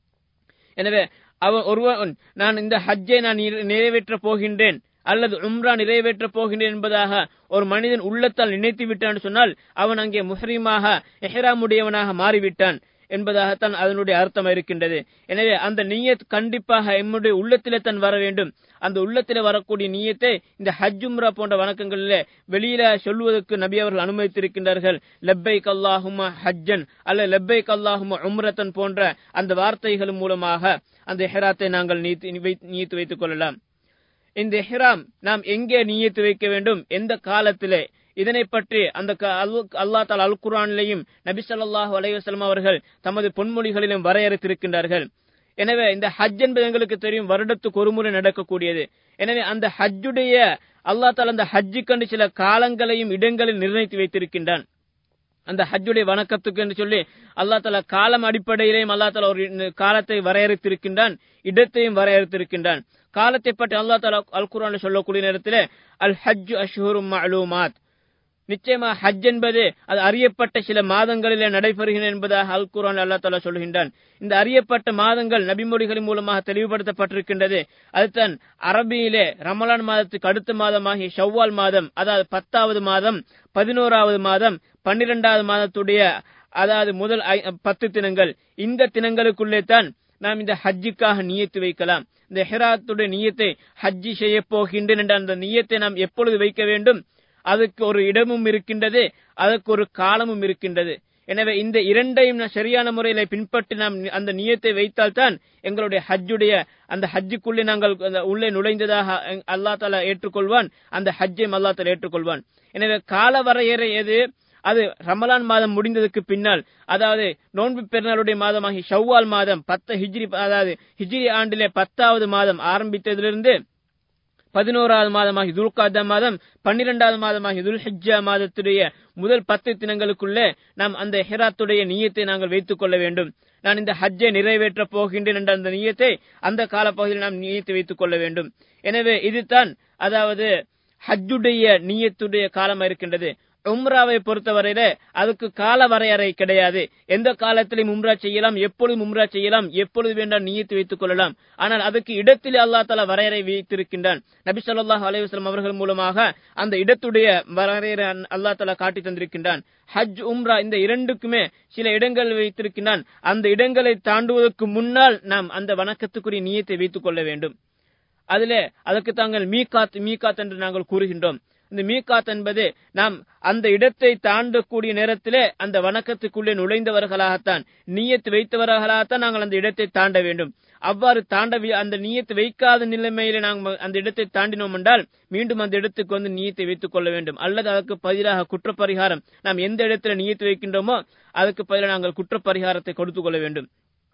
எனவே அவன் ஒருவன் நான் இந்த ஹஜ்ஜை நான் நிறை- நிறைவேற்றப் போகின்றேன் அல்லது உம்ரா நிறைவேற்றப் போகின்றேன் என்பதாக ஒரு மனிதன் உள்ளத்தால் நினைத்து விட்டான் சொன்னால் அவன் அங்கே முஹ்ரீமாக எஹ்ராமுடையவனாக மாறிவிட்டான் என்பதாகத்தான் அதனுடைய அர்த்தம் இருக்கின்றது எனவே அந்த நீயத் கண்டிப்பாக எம்முடைய உள்ளத்திலே தான் வர வேண்டும் அந்த உள்ளத்திலே வரக்கூடிய நீயத்தை இந்த ஹஜ் உம்ரா போன்ற வணக்கங்களிலே வெளியில சொல்வதற்கு நபி அவர்கள் அனுமதித்திருக்கின்றார்கள் லெப்பைக் அல்லாஹும ஹஜ்ஜன் அல்ல லெப்பைக் அல்லாஹும உம்ரத்தன் போன்ற அந்த வார்த்தைகள் மூலமாக அந்த எஹ்ராத்தை நாங்கள் நீத்து வை- நீத்து வைத்துக் கொள்ளலாம் இந்த எஹ்ராம் நாம் எங்கே நீயத்து வைக்க வேண்டும் எந்த காலத்திலே இதனை பற்றி அந்த க- அல்- அல்லாஹ் தால் அல் குரானிலையும் நபி ஸல்லல்லாஹு அலைஹி வஸல்லம் அவர்கள் தமது பொன்மொழிகளிலும் வரையறுத்திருக்கின்றார்கள் எனவே இந்த ஹஜ் என்பது எங்களுக்கு தெரியும் வருடத்துக்கு ஒரு முறை நடக்கக்கூடியது எனவே அந்த ஹஜ்ஜுடைய அல்லாஹ் தால் அந்த ஹஜ்ஜுக்கென்று சில காலங்களையும் இடங்களையும் நிர்ணயித்து வைத்திருக்கின்றான் அந்த ஹஜ்ஜுடைய வணக்கத்துக்கு என்று சொல்லி அல்லாஹ் தலா காலம் அடிப்படையிலேயும் அல்லாஹ் தலா ஒரு காலத்தை வரையறுத்திருக்கின்றான் இடத்தையும் வரையறுத்திருக்கின்றான் காலத்தை பற்றி அல்லாஹ் தலா அல் குர்ஆன்ல சொல்லக்கூடிய நேரத்தில் அல் ஹஜ் அஷ்ஹுரும் மஅலூமாத் நிச்சயமா ஹஜ் என்பது அது அறியப்பட்ட சில மாதங்களிலே நடைபெறுகிறது என்பதாக அல் குர்ஆன் அல்லாஹ் தலா சொல்கின்றான் இந்த அறியப்பட்ட மாதங்கள் நபிமொழிகளின் மூலமாக தெளிவுபடுத்தப்பட்டிருக்கின்றது அதுதான் அரபியிலே ரமலான் மாதத்துக்கு அடுத்த மாதமாகிய ஷவ்வால் மாதம் அதாவது பத்தாவது மாதம் பதினோராவது மாதம் பன்னிரெண்டாவது மாதத்துடைய அதாவது முதல் ஐ- பத்து தினங்கள் இந்த தினங்களுக்குள்ளே தான் நாம் இந்த ஹஜ்ஜுக்காக நியத்து வைக்கலாம் இந்த ஹெராத்துடைய நியத்தை ஹஜ்ஜி செய்ய போகின்றேன் என்ற அந்த நியத்தை நாம் எப்பொழுது வைக்க வேண்டும் அதுக்கு ஒரு இடமும் இருக்கின்றது அதற்கு ஒரு காலமும் இருக்கின்றது எனவே இந்த இரண்டையும் நான் சரியான முறையில பின்பற்றி நாம் அந்த நியத்தை வைத்தால்தான் எங்களுடைய ஹஜ்ஜுடைய அந்த ஹஜ்ஜுக்குள்ளே நாங்கள் அந்த உள்ளே நுழைந்ததாக அல்லா தாலா ஏற்றுக்கொள்வான் அந்த ஹஜ்ஜையும் அல்லா தாலா ஏற்றுக்கொள்வான் எனவே கால வரையறை எது அது ரமலான் மாதம் முடிந்ததுக்கு பின்னால் அதாவது நோன்பு பெருநாளுடைய மாதமாகி ஷவ்வால் மாதம் பத்து ஹிஜ்ரி அதாவது ஹிஜ்ரி ஆண்டிலே பத்தாவது மாதம் ஆரம்பித்ததிலிருந்து பதினோராவது மாதமாகி துல்காதா மாதம் பன்னிரெண்டாவது மாதமாகி துல்ஹிஜ்ஜா மாதத்துடைய முதல் பத்து தினங்களுக்குள்ளே நாம் அந்த ஹெராத்துடைய நியத்தை நாங்கள் வைத்துக் கொள்ள வேண்டும் நான் இந்த ஹஜ்ஜை நிறைவேற்றப் போகின்றேன் என்ற அந்த நியத்தை அந்த காலப்பகுதியில் நாம் நியத்தை வைத்துக் கொள்ள வேண்டும் எனவே இதுதான் அதாவது ஹஜ்ஜுடைய நியத்துடைய காலம் இருக்கின்றது உம்ராவை பொறுத்தவரையில அதுக்கு கால வரையறை கிடையாது எந்த காலத்திலும் உம்ரா செய்யலாம் எப்பொழுதும் உம்ரா செய்யலாம் எப்பொழுது வேண்டாம் நியத்து வைத்துக் கொள்ளலாம் ஆனால் அதுக்கு இடத்தில் அல்லா தலா வரையறை வைத்திருக்கின்றான் நபி ஸல்லல்லாஹு அலைஹி வஸல்லம் அவர்கள் மூலமாக அந்த இடத்துடைய வரையறை அல்லா தலா காட்டி தந்திருக்கின்றான் ஹஜ் உம்ரா இந்த இரண்டுக்குமே சில இடங்கள் வைத்திருக்கின்றான் அந்த இடங்களை தாண்டுவதற்கு முன்னால் நாம் அந்த வணக்கத்துக்குரிய நியத்தை வைத்துக் கொள்ள வேண்டும் அதிலே அதற்கு தாங்கள் மீகாத் மீகாத் என்று நாங்கள் கூறுகின்றோம் இந்த மீகாத் என்பது நாம் அந்த இடத்தை தாண்டக்கூடிய நேரத்திலே அந்த வணக்கத்துக்குள்ளே நுழைந்தவர்களாகத்தான் நீயத்து வைத்தவர்களாகத்தான் நாங்கள் அந்த இடத்தை தாண்ட வேண்டும் அவ்வாறு தாண்ட வி- அந்த நீயத்து வைக்காத நிலைமையில நாங்கள் அந்த இடத்தை தாண்டினோம் என்றால் மீண்டும் அந்த இடத்துக்கு வந்து நீயத்தை வைத்துக் கொள்ள வேண்டும் அல்லது அதற்கு பதிலாக குற்றப்பரிகாரம் நாம் எந்த இடத்துல நீயத்து வைக்கின்றோமோ அதுக்கு பதிலாக நாங்கள் குற்றப்பரிகாரத்தை கொடுத்துக் கொள்ள வேண்டும்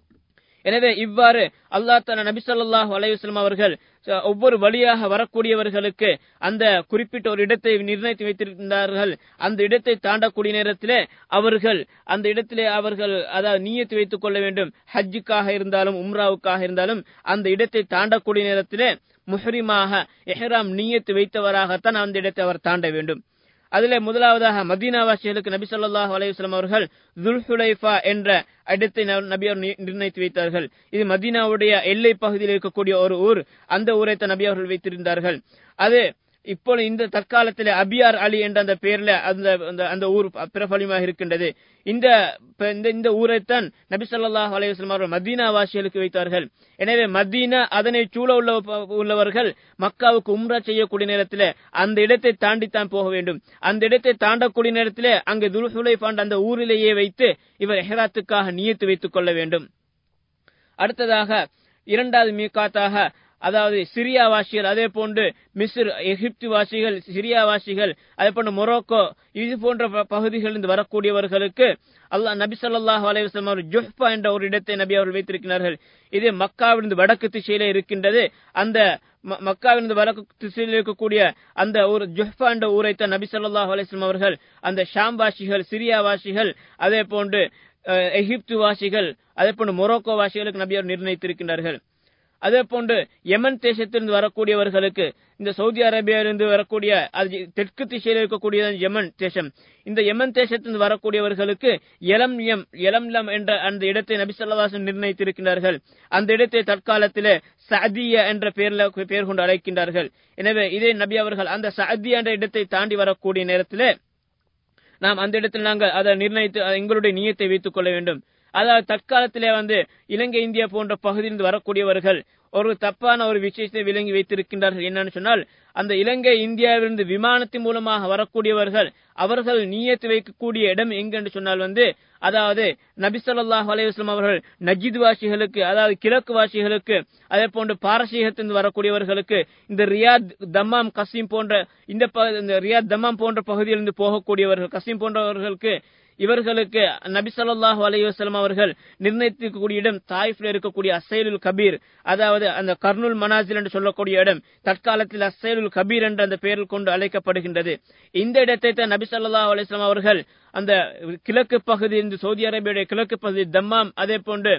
எனவே இவ்வாறு அல்லாஹ் தஆலா நபி ஸல்லல்லாஹு அலைஹி வஸல்லம் அவர்கள் அஹ், ஒவ்வொரு வழியாக வரக்கூடியவர்களுக்கு அந்த குறிப்பிட்ட ஒரு இடத்தை நிர்ணயித்து வைத்திருந்தார்கள் அந்த இடத்தை தாண்டக்கூடிய நேரத்திலே அவர்கள் அந்த இடத்திலே அவர்கள் அதாவது நீயத்து வைத்துக் கொள்ள வேண்டும் ஹஜ்ஜுக்காக இருந்தாலும் உம்ராவுக்காக இருந்தாலும் அந்த இடத்தை தாண்டக்கூடிய நேரத்திலே முஹ்ரிமாக இஹ்ராம் நீயத்து வைத்தவராகத்தான் அந்த இடத்தை அவர் தாண்ட வேண்டும் அதிலே முதலாவதாக மதீனாவாசிகளுக்கு நபி ஸல்லல்லாஹு அலைஹி வஸல்லம் அவர்கள் துல்ஹுலைஃபா என்ற இடத்தை ந- நபி அவர் நி- நிர்ணயித்து வைத்தார்கள் இது மதீனாவுடைய எல்லை பகுதியில் இருக்கக்கூடிய ஒரு ஊர் அந்த ஊரை தான் நபி அவர்கள் வைத்திருந்தார்கள் அது இப்போ இந்த தற்காலத்தில் அபியார் அலி என்ற அந்த பெயர்ல அந்த அந்த- அந்த ஊர் பிரபலியமாக இருக்கின்றது இந்த ப- இந்த இந்த ஊரைத்தான் நபி ஸல்லல்லாஹு அலைஹி வஸல்லம் அவர்கள் மதீனா வாசிகளுக்கு வைத்தார்கள் எனவே மதீனா அதனை சூழ உள்ள உள்ளவர்கள் மக்காவுக்கு உம்ரா செய்யக்கூடிய நேரத்தில் அந்த இடத்தை தாண்டித்தான் போக வேண்டும் அந்த இடத்தை தாண்டக்கூடிய நேரத்தில் அங்கு துல்ஹுலைஃபாண்ட் அந்த ஊரிலேயே வைத்து இவர் எஹராத்துக்காக நியத்து வைத்துக் கொள்ள வேண்டும் அடுத்ததாக இரண்டாவது மீகாத்தாக அதாவது சிரியா வாசிகள் அதே போன்று மிஸ்ர் எகிப்து வாசிகள் சிரியா வாசிகள் அதே போன்று மொரோக்கோ இது போன்ற ப- பகுதிகளிலிருந்து வரக்கூடியவர்களுக்கு அல்லாஹ் நபி ஸல்லல்லாஹு அலைஹி வஸல்லம் அவர் ஜுஹ்பா என்ற ஒரு இடத்தை நபி அவர்கள் வைத்திருக்கிறார்கள் இது மக்காவிலிருந்து வடக்கு திசையிலே இருக்கின்றது அந்த ம- மக்காவிலிருந்து வடக்கு திசையில் இருக்கக்கூடிய அந்த ஒரு ஜுஹ்பா என்ற ஊரைத்தான் நபி ஸல்லல்லாஹு அலைஹி வஸல்லம் அவர்கள் அந்த ஷாம் வாசிகள் சிரியா வாசிகள் அதே போன்று அஹ், எகிப்து வாசிகள் அதே போன்று மொரோக்கோ வாசிகளுக்கு நபி அவர் நிர்ணயித்திருக்கின்றார்கள் அதே போன்று யமன் தேசத்திலிருந்து வரக்கூடியவர்களுக்கு இந்த சவுதி அரேபியாவிலிருந்து வரக்கூடிய அது தெற்கு திசையில் இருக்கக்கூடிய யமன் தேசம் இந்த யமன் தேசத்திலிருந்து வரக்கூடியவர்களுக்கு எலம் எம் எலம்லம் என்ற அந்த இடத்தை நபிசல்லாசன் நிர்ணயித்திருக்கிறார்கள் அந்த இடத்தை தற்காலத்திலே சஅதியா என்ற பெயர்ல பெயர் கொண்டு அழைக்கின்றார்கள் எனவே இதே நபி அவர்கள் அந்த சஅதியா என்ற இடத்தை தாண்டி வரக்கூடிய நேரத்திலே நாம் அந்த இடத்தில் நாங்கள் அதை நிர்ணயித்து அஹ், எங்களுடைய நியத்தை வைத்துக் கொள்ள வேண்டும் அதாவது தற்காலத்திலே வந்து இலங்கை இந்தியா போன்ற பகுதியிலிருந்து வரக்கூடியவர்கள் ஒரு தப்பான ஒரு விஷயத்தை விளங்கி வைத்திருக்கின்றார்கள் என்னன்னு சொன்னால் அந்த இலங்கை இந்தியாவிலிருந்து விமானத்தின் மூலமாக வரக்கூடியவர்கள் அவர்கள் நீயத்து வைக்கக்கூடிய இடம் எங்கென்று சொன்னால் வந்து அதாவது நபி ஸல்லல்லாஹு அலைஹி வஸல்லம் அவர்கள் நஜித் வாசிகளுக்கு அதாவது கிழக்கு வாசிகளுக்கு அதே போன்று பாரசீகத்திலிருந்து வரக்கூடியவர்களுக்கு இந்த ரியாத் தம்மாம் கசீம் போன்ற இந்த ப- இந்த ரியாத் தம்மாம் போன்ற பகுதியிலிருந்து போகக்கூடியவர்கள் கசீம் போன்றவர்களுக்கு இவர்களுக்கு நபி ஸல்லல்லாஹு அலைஹி வஸல்லம் அவர்கள் நிர்ணயித்திருக்கக்கூடிய இடம் தாயிஃப்ல இருக்கக்கூடிய அசைலுல் கபீர் அதாவது அந்த கர்னுல் மனாசில் என்று சொல்லக்கூடிய இடம் தற்காலத்தில் அசைலுல் கபீர் என்ற அந்த பெயரில் கொண்டு அழைக்கப்படுகின்றது இந்த இடத்தை தான் நபி ஸல்லல்லாஹு அலைஹி வஸல்லம் அவர்கள் அந்த கிழக்கு பகுதி இந்த சவுதி அரேபியாவுடைய கிழக்கு பகுதி தம்மாம் அதே போன்று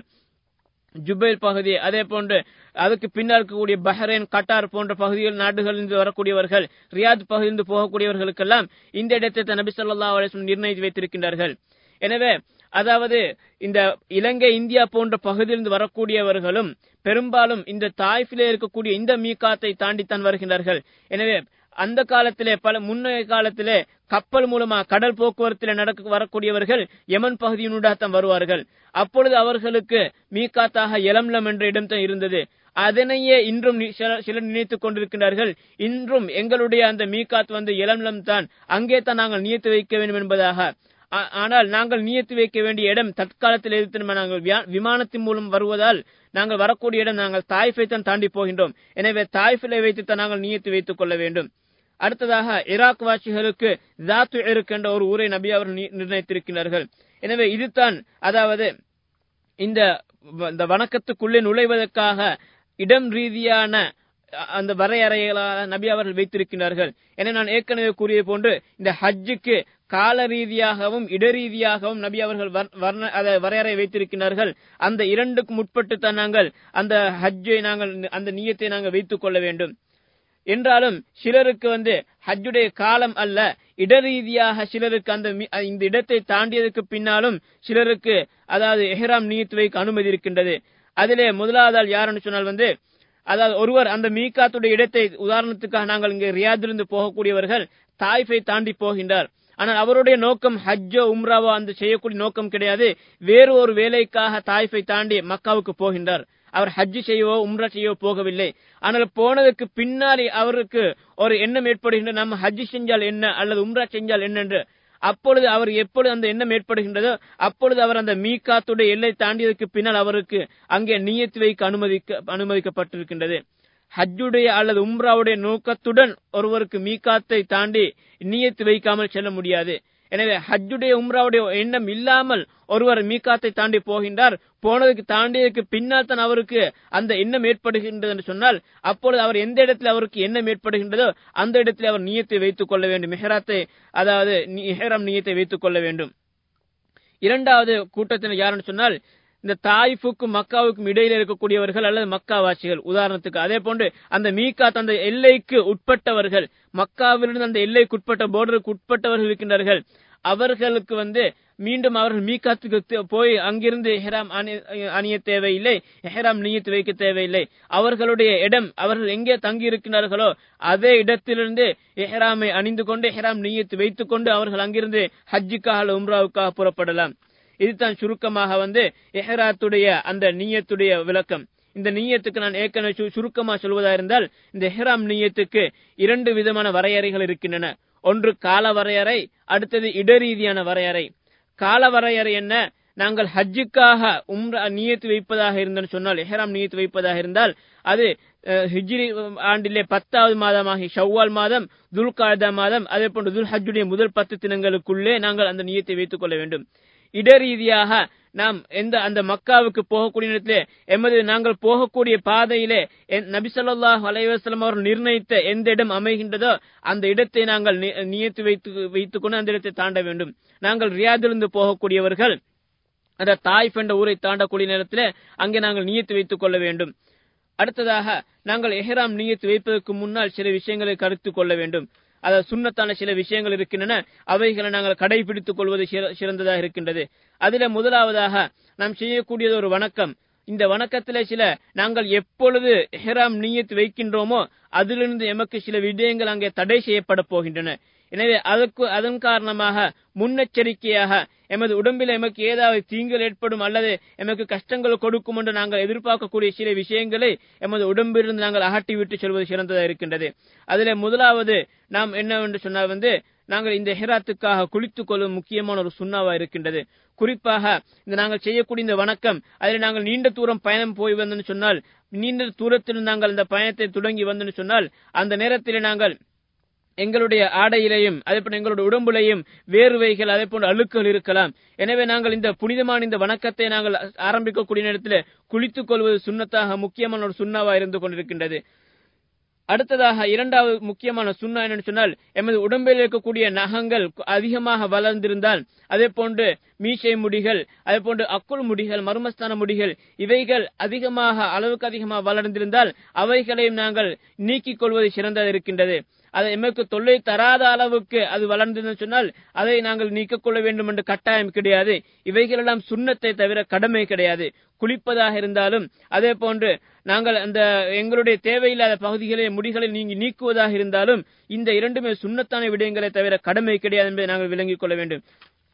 ஜுபைல் பகுதி அதே போன்று அதுக்கு பின்னால் இருக்கக்கூடிய பஹ்ரைன் கட்டார் போன்ற பகுதிகள் நாடுகளிலிருந்து வரக்கூடியவர்கள் ரியாத் பகுதியிலிருந்து போகக்கூடியவர்களுக்கெல்லாம் இந்த இடத்தை தான் நபி ஸல்லல்லாஹு அலைஹி வஸல்லம் நிர்ணயித்து வைத்திருக்கின்றார்கள் எனவே அதாவது இந்த இலங்கை இந்தியா போன்ற பகுதியிலிருந்து வரக்கூடியவர்களும் பெரும்பாலும் இந்த தாய்ஃபிலே இருக்கக்கூடிய இந்த மீகாத்தை தாண்டித்தான் வருகின்றார்கள் எனவே அந்த காலத்திலே பல முன்னைய காலத்திலே கப்பல் மூலமா கடல் போக்குவரத்தில் நடக்க வரக்கூடியவர்கள் யமன் பகுதியினூடாக தான் வருவார்கள் அப்பொழுது அவர்களுக்கு மீகாத்தாக எலம்லம் என்ற இடம் தான் இருந்தது அதனையே இன்றும் நி- சில- சிலர் நினைத்துக் கொண்டிருக்கிறார்கள் இன்றும் எங்களுடைய அந்த மீகாத் வந்து எலம்லம் தான் அங்கே தான் நாங்கள் நியத்து வைக்க வேண்டும் என்பதாக ஆ- ஆனால் நாங்கள் நியத்து வைக்க வேண்டிய இடம் தற்காலத்தில் எது தெரியுமா நாங்கள் வியா- விமானத்தின் மூலம் வருவதால் நாங்கள் வரக்கூடிய இடம் நாங்கள் தாய்ஃபை தான் தாண்டி போகின்றோம் எனவே தாய்ஃபிலை வைத்து தான் நாங்கள் நியத்து வைத்துக் கொள்ள வேண்டும் அடுத்ததாக ஈராக் வாசிகளுக்கு ஜாத்து இருக்கு என்ற ஒரு ஊரை நபி அவர்கள் நி- நிர்ணயித்திருக்கிறார்கள் எனவே இதுதான் அதாவது இந்த வ- இந்த வணக்கத்துக்குள்ளே நுழைவதற்காக இடம் ரீதியான அ- அந்த வரையறைகளாக நபி அவர்கள் வைத்திருக்கிறார்கள் என நான் ஏற்கனவே கூறியது போன்று இந்த ஹஜ்ஜுக்கு கால ரீதியாகவும் இட ரீதியாகவும் நபி அவர்கள் வர்- வர்ண அதை வரையறை வைத்திருக்கிறார்கள் அந்த இரண்டுக்கும் முற்பட்டு தான் நாங்கள் அந்த ஹஜ்ஜை நாங்கள் அந்த நியத்தை நாங்கள் வைத்துக் கொள்ள வேண்டும் என்றாலும் சிலருக்கு வந்து ஹஜ்ஜுடைய காலம் அல்ல இடரீதியாக சிலருக்கு அந்த மி- இந்த இடத்தை தாண்டியதுக்கு பின்னாலும் சிலருக்கு அதாவது எஹ்ராம் நீயத்து வைக்க அனுமதி இருக்கின்றது அதிலே முதலாவதால் யாருன்னு சொன்னால் வந்து அதாவது ஒருவர் அந்த மீகாத்துடைய இடத்தை உதாரணத்துக்காக நாங்கள் இங்கே ரியாதிலிருந்து போகக்கூடியவர்கள் தாய்ஃபை தாண்டி போகின்றார் ஆனால் அவருடைய நோக்கம் ஹஜ்ஜோ உம்ராவோ அந்த செய்யக்கூடிய நோக்கம் கிடையாது வேறு ஒரு வேலைக்காக தாய்ஃபை தாண்டி மக்காவுக்கு போகின்றார் அவர் ஹஜ் செய்யவோ உம்ரா செய்யவோ போகவில்லை ஆனால் போனதுக்கு பின்னாலே அவருக்கு ஒரு எண்ணம் ஏற்படுகின்ற நம்ம ஹஜ் செஞ்சால் என்ன அல்லது உம்ரா செஞ்சால் என்ன என்று அப்பொழுது அவர் எப்பொழுது அந்த எண்ணம் ஏற்படுகின்றதோ அப்பொழுது அவர் அந்த மீகாத்துடைய எல்லை தாண்டியதற்கு பின்னால் அவருக்கு அங்கே நியத்து வைக்க அனுமதிக்க அனுமதிக்கப்பட்டிருக்கின்றது ஹஜ்ஜுடைய அல்லது உம்ராவுடைய நோக்கத்துடன் ஒருவருக்கு மீகாத்தை தாண்டி நியத்து வைக்காமல் செல்ல முடியாது எனவே ஹஜ்ஜுடைய உம்ராவுடைய எண்ணம் இல்லாமல் ஒருவர் மீகாத்தை தாண்டி போகின்றார் போனதுக்கு தாண்டியதுக்கு பின்னால் தான் அவருக்கு அந்த எண்ணம் ஏற்படுகின்றது என்று சொன்னால் அப்பொழுது அவர் எந்த இடத்தில் அவருக்கு எண்ணம் ஏற்படுகின்றதோ அந்த இடத்தில் அவர் நியத்தை வைத்துக் கொள்ள வேண்டும் மெஹராத்தை அதாவது இஹ்ராம் நியத்தை வைத்துக் கொள்ள வேண்டும் இரண்டாவது கூட்டத்தினர் யாருன்னு சொன்னால் இந்த தாய்ஃபுக்கும் மக்காவுக்கும் இடையில இருக்கக்கூடியவர்கள் அல்லது மக்காவாசிகள் உதாரணத்துக்கு அதே போன்று அந்த மீகாத் அந்த எல்லைக்கு உட்பட்டவர்கள் மக்காவிலிருந்து அந்த எல்லைக்கு உட்பட்ட போர்டருக்கு உட்பட்டவர்கள் இருக்கின்றார்கள் அவர்களுக்கு வந்து மீண்டும் அவர்கள் மீகாத்துக்கு த- போய் அங்கிருந்து எஹ்ராம் அணி- அணிய தேவையில்லை எஹ்ராம் நியத்து வைக்க தேவையில்லை அவர்களுடைய இடம் அவர்கள் எங்கே தங்கி இருக்கிறார்களோ அதே இடத்திலிருந்து எஹ்ராமை அணிந்து கொண்டு எஹ்ராம் நியத்து வைத்துக் கொண்டு அவர்கள் அங்கிருந்து ஹஜ்ஜுக்காக அல்லது உம்ராவுக்காக புறப்படலாம் இதுதான் சுருக்கமாக வந்து எஹ்ராத்துடைய அந்த நீயத்துடைய விளக்கம் இந்த நீயத்துக்கு நான் ஏற்கனவே சு- சுருக்கமா சொல்வதா இருந்தால் இந்த எஹ்ராம் நீயத்துக்கு இரண்டு விதமான வரையறைகள் இருக்கின்றன ஒன்று கால வரையறை அடுத்தது இடரீதியான வரையறை கால வரையறை என்ன நாங்கள் ஹஜ்ஜுக்காக உம்ரா நியத்து வைப்பதாக இருந்தன்னு சொன்னால் எஹ்ராம் நியத்து வைப்பதாக இருந்தால் அது அஹ், ஹிஜ்ரி ஆண்டிலே பத்தாவது மாதமாகி ஷவ்வால் மாதம் துல்காதா மாதம் அதே போன்று துல் ஹஜ்ஜுடைய முதல் பத்து தினங்களுக்குள்ளே நாங்கள் அந்த நியத்தை வைத்துக் கொள்ள வேண்டும் இடரீதியாக நாம் எந்த அந்த மக்காவுக்கு போகக்கூடிய நேரத்திலே எமது நாங்கள் போகக்கூடிய பாதையிலே என் நபி ஸல்லல்லாஹு அலைஹி வஸல்லம் அவர்கள் நிர்ணயித்த எந்த இடம் அமைகின்றதோ அந்த இடத்தை நாங்கள் நி- நியத்து வைத்து வைத்துக் கொண்டு அந்த இடத்தை தாண்ட வேண்டும் நாங்கள் ரியாதிலிருந்து போகக்கூடியவர்கள் அந்த தாய்ஃப் என்ற ஊரை தாண்டக்கூடிய நேரத்திலே அங்கே நாங்கள் நியத்து வைத்துக் கொள்ள வேண்டும் அடுத்ததாக நாங்கள் எஹ்ராம் நியத்து வைப்பதற்கு முன்னால் சில விஷயங்களை கருத்துக் கொள்ள வேண்டும் அதாவது சுண்ணத்தான சில விஷயங்கள் இருக்கின்றன அவைகளை நாங்கள் கடைபிடித்துக் கொள்வது சிற- சிறந்ததாக இருக்கின்றது அதில முதலாவதாக நாம் செய்யக்கூடியது ஒரு வணக்கம் இந்த வணக்கத்திலே சில நாங்கள் எப்பொழுது எஹ்ராம் நியத் வைக்கின்றோமோ அதிலிருந்து எமக்கு சில விடயங்கள் அங்கே தடை செய்யப்பட போகின்றன எனவே அதற்கு அதன் காரணமாக முன்னெச்சரிக்கையாக எமது உடம்பில் எமக்கு ஏதாவது தீங்குகள் ஏற்படும் அல்லது எமக்கு கஷ்டங்கள் கொடுக்கும் என்று நாங்கள் எதிர்பார்க்கக்கூடிய சில விஷயங்களை எமது உடம்பிலிருந்து நாங்கள் அகட்டி விட்டு செல்வது சிறந்ததாக இருக்கின்றது அதில் முதலாவது நாம் என்னவென்று சொன்னால் வந்து நாங்கள் இந்த ஹெராத்துக்காக குளித்துக் கொள்ளும் முக்கியமான ஒரு சுண்ணாவா இருக்கின்றது குறிப்பாக இந்த நாங்கள் செய்யக்கூடிய இந்த வணக்கம் அதில் நாங்கள் நீண்ட தூரம் பயணம் போய் வந்தோம்னு சொன்னால் நீண்ட தூரத்தில் நாங்கள் இந்த பயணத்தை தொடங்கி வந்தோம்னு சொன்னால் அந்த நேரத்தில் நாங்கள் எங்களுடைய ஆடையிலையும் அதே போன்று எங்களுடைய உடம்புலையும் வேர்வைகள் அதே போன்று அழுக்குகள் இருக்கலாம் எனவே நாங்கள் இந்த புனிதமான இந்த வணக்கத்தை நாங்கள் ஆரம்பிக்கக்கூடிய நேரத்தில் குளித்துக் கொள்வது சுண்ணத்தாக முக்கியமான ஒரு சுண்ணாவா இருந்து கொண்டிருக்கின்றது அடுத்ததாக இரண்டாவது முக்கியமான சுண்ணா என்னன்னு சொன்னால் எமது உடம்பில் இருக்கக்கூடிய நகங்கள் அதிகமாக வளர்ந்திருந்தால் அதே போன்று மீசை முடிகள் அதே போன்று அக்குள் முடிகள் மர்மஸ்தான முடிகள் இவைகள் அதிகமாக அளவுக்கு அதிகமாக வளர்ந்திருந்தால் அவைகளையும் நாங்கள் நீக்கிக் கொள்வது சிறந்ததாக இருக்கின்றது அது எமக்கு தொல்லை தராத அளவுக்கு அது வளர்ந்ததுன்னு சொன்னால் அதை நாங்கள் நீக்கிக் கொள்ள வேண்டும் என்று கட்டாயம் கிடையாது இவைகளெல்லாம் சுண்ணத்தை தவிர கடமை கிடையாது குளிப்பதாக இருந்தாலும் அதே போன்று நாங்கள் அந்த எங்களுடைய தேவையில்லாத பகுதிகளை முடிகளை நீங்கி நீக்குவதாக இருந்தாலும் இந்த இரண்டுமே சுண்ணத்தான விடயங்களை தவிர கடமை கிடையாது என்பதை நாங்கள் விளங்கிக் கொள்ள வேண்டும்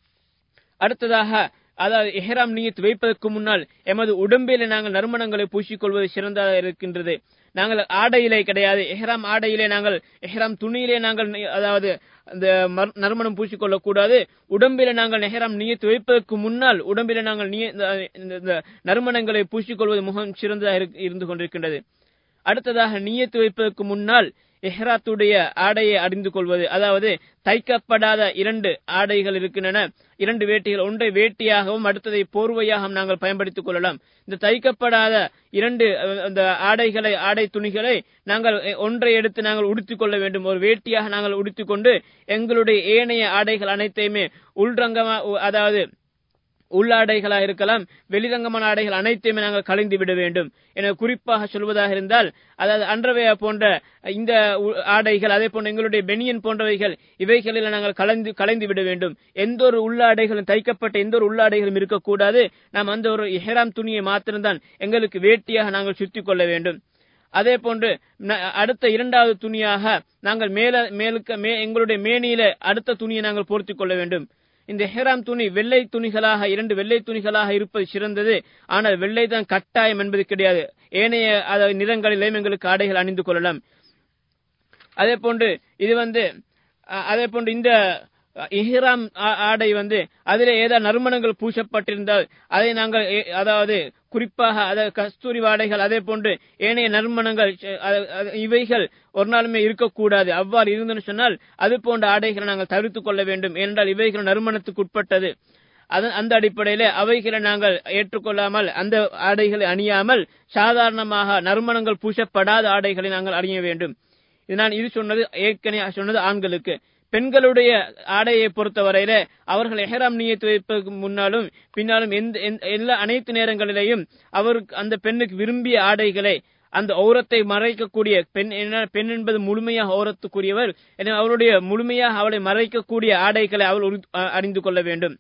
அடுத்ததாக அதாவது எஹ்ராம் நீயத் வைப்பதற்கு முன்னால் எமது உடம்பிலே நாங்கள் நறுமணங்களை பூசிக்கொள்வது சிறந்ததாக இருக்கின்றது நாங்கள் ஆடையிலே கிடையாது எஹ்ராம் ஆடையிலே நாங்கள் எஹ்ராம் துணியிலே நாங்கள் நி- அதாவது அந்த மர்- நறுமணம் பூசிக்கொள்ளக் கூடாது உடம்பிலே நாங்கள் எஹ்ராம் நீயத் வைப்பதற்கு முன்னால் உடம்பிலே நாங்கள் நீய- இந்த- இந்த- இந்த நறுமணங்களை பூசிக்கொள்வது முகம் சிறந்ததாக இருக்கு- இருந்து கொண்டிருக்கின்றது அடுத்ததாக நியத்து வைப்பதற்கு முன்னால் எஹ்ராத்துடைய ஆடையை அறிந்து கொள்வது அதாவது தைக்கப்படாத இரண்டு ஆடைகள் இருக்கின்றன இரண்டு வேட்டிகள் ஒன்றை வேட்டியாகவும் அடுத்ததை போர்வையாகவும் நாங்கள் பயன்படுத்திக் கொள்ளலாம் இந்த தைக்கப்படாத இரண்டு அஹ், அந்த ஆடைகளை ஆடை துணிகளை நாங்கள் அஹ், ஒன்றை எடுத்து நாங்கள் உடுத்திக் கொள்ள வேண்டும் ஒரு வேட்டியாக நாங்கள் உடுத்திக் கொண்டு எங்களுடைய ஏனைய ஆடைகள் அனைத்தையுமே உள்ரங்கமா அதாவது உள்ளாடைகளா இருக்கலாம் வெளிரங்கமான ஆடைகள் அனைத்தையுமே நாங்கள் கலைந்து விட வேண்டும் என குறிப்பாக சொல்வதாக இருந்தால் அதாவது அன்றவையா போன்ற இந்த உ- ஆடைகள் அதே போன்ற எங்களுடைய பெனியன் போன்றவைகள் இவைகளில் நாங்கள் கலந்து கலைந்து விட வேண்டும் எந்த ஒரு உள்ளாடைகளும் தைக்கப்பட்ட எந்த ஒரு உள்ளாடைகளும் இருக்கக்கூடாது நாம் அந்த ஒரு இஹ்ராம் துணியை மாத்திரம்தான் எங்களுக்கு வேட்டியாக நாங்கள் சுத்திக் கொள்ள வேண்டும் அதே போன்று ந- அடுத்த இரண்டாவது துணியாக நாங்கள் மேல மேலுக்க மே எங்களுடைய மேனியில அடுத்த துணியை நாங்கள் போர்த்திக் கொள்ள வேண்டும் இந்த எஹ்ராம் துணி வெள்ளை துணிகளாக இரண்டு வெள்ளை துணிகளாக இருப்பது சிறந்தது ஆனால் வெள்ளை தான் கட்டாயம் என்பது கிடையாது ஏனைய அதாவது நிறங்களிலேயும் எங்களுக்கு ஆடைகள் அணிந்து கொள்ளலாம் அதே போன்று இது வந்து அஹ், அதே போன்று இந்த அஹ், இஹ்ராம் ஆ- ஆடை வந்து அதிலே ஏதாவது நறுமணங்கள் பூசப்பட்டிருந்தால் அதை நாங்கள் ஏ- அதாவது குறிப்பாக அதாவது கஸ்தூரி வாடைகள் அதே போன்று ஏனைய நறுமணங்கள் அஹ், அது- அது- இவைகள் ஒரு நாளுமே இருக்கக்கூடாது அவ்வாறு இருந்தன்னு சொன்னால் அது போன்ற ஆடைகளை நாங்கள் தவிர்த்துக் கொள்ள வேண்டும் ஏனென்றால் இவைகள் நறுமணத்துக்கு உட்பட்டது அதன் அந்த அடிப்படையிலே அவைகளை நாங்கள் ஏற்றுக்கொள்ளாமல் அந்த ஆடைகளை அணியாமல் சாதாரணமாக நறுமணங்கள் பூசப்படாத ஆடைகளை நாங்கள் அணிய வேண்டும் இது நான் இது சொன்னது ஏற்கனவே சொன்னது ஆண்களுக்கு பெண்களுடைய ஆடையை பொறுத்தவரையில அவர்கள் எஹராம் நியத்து வைப்பதற்கு முன்னாலும் பின்னாலும் எந்த எந்த- எல்லா அனைத்து நேரங்களிலேயும் அவருக்கு அந்த பெண்ணுக்கு விரும்பிய ஆடைகளை அந்த ஔரத்தை மறைக்கக்கூடிய பெண் என்ன பெண் என்பது முழுமையாக ஔரத்துக்குரியவர் எனவே அவளுடைய முழுமையாக அவளை மறைக்கக்கூடிய ஆடைகளை அவள் உரு- அ- அணிந்து கொள்ள வேண்டும்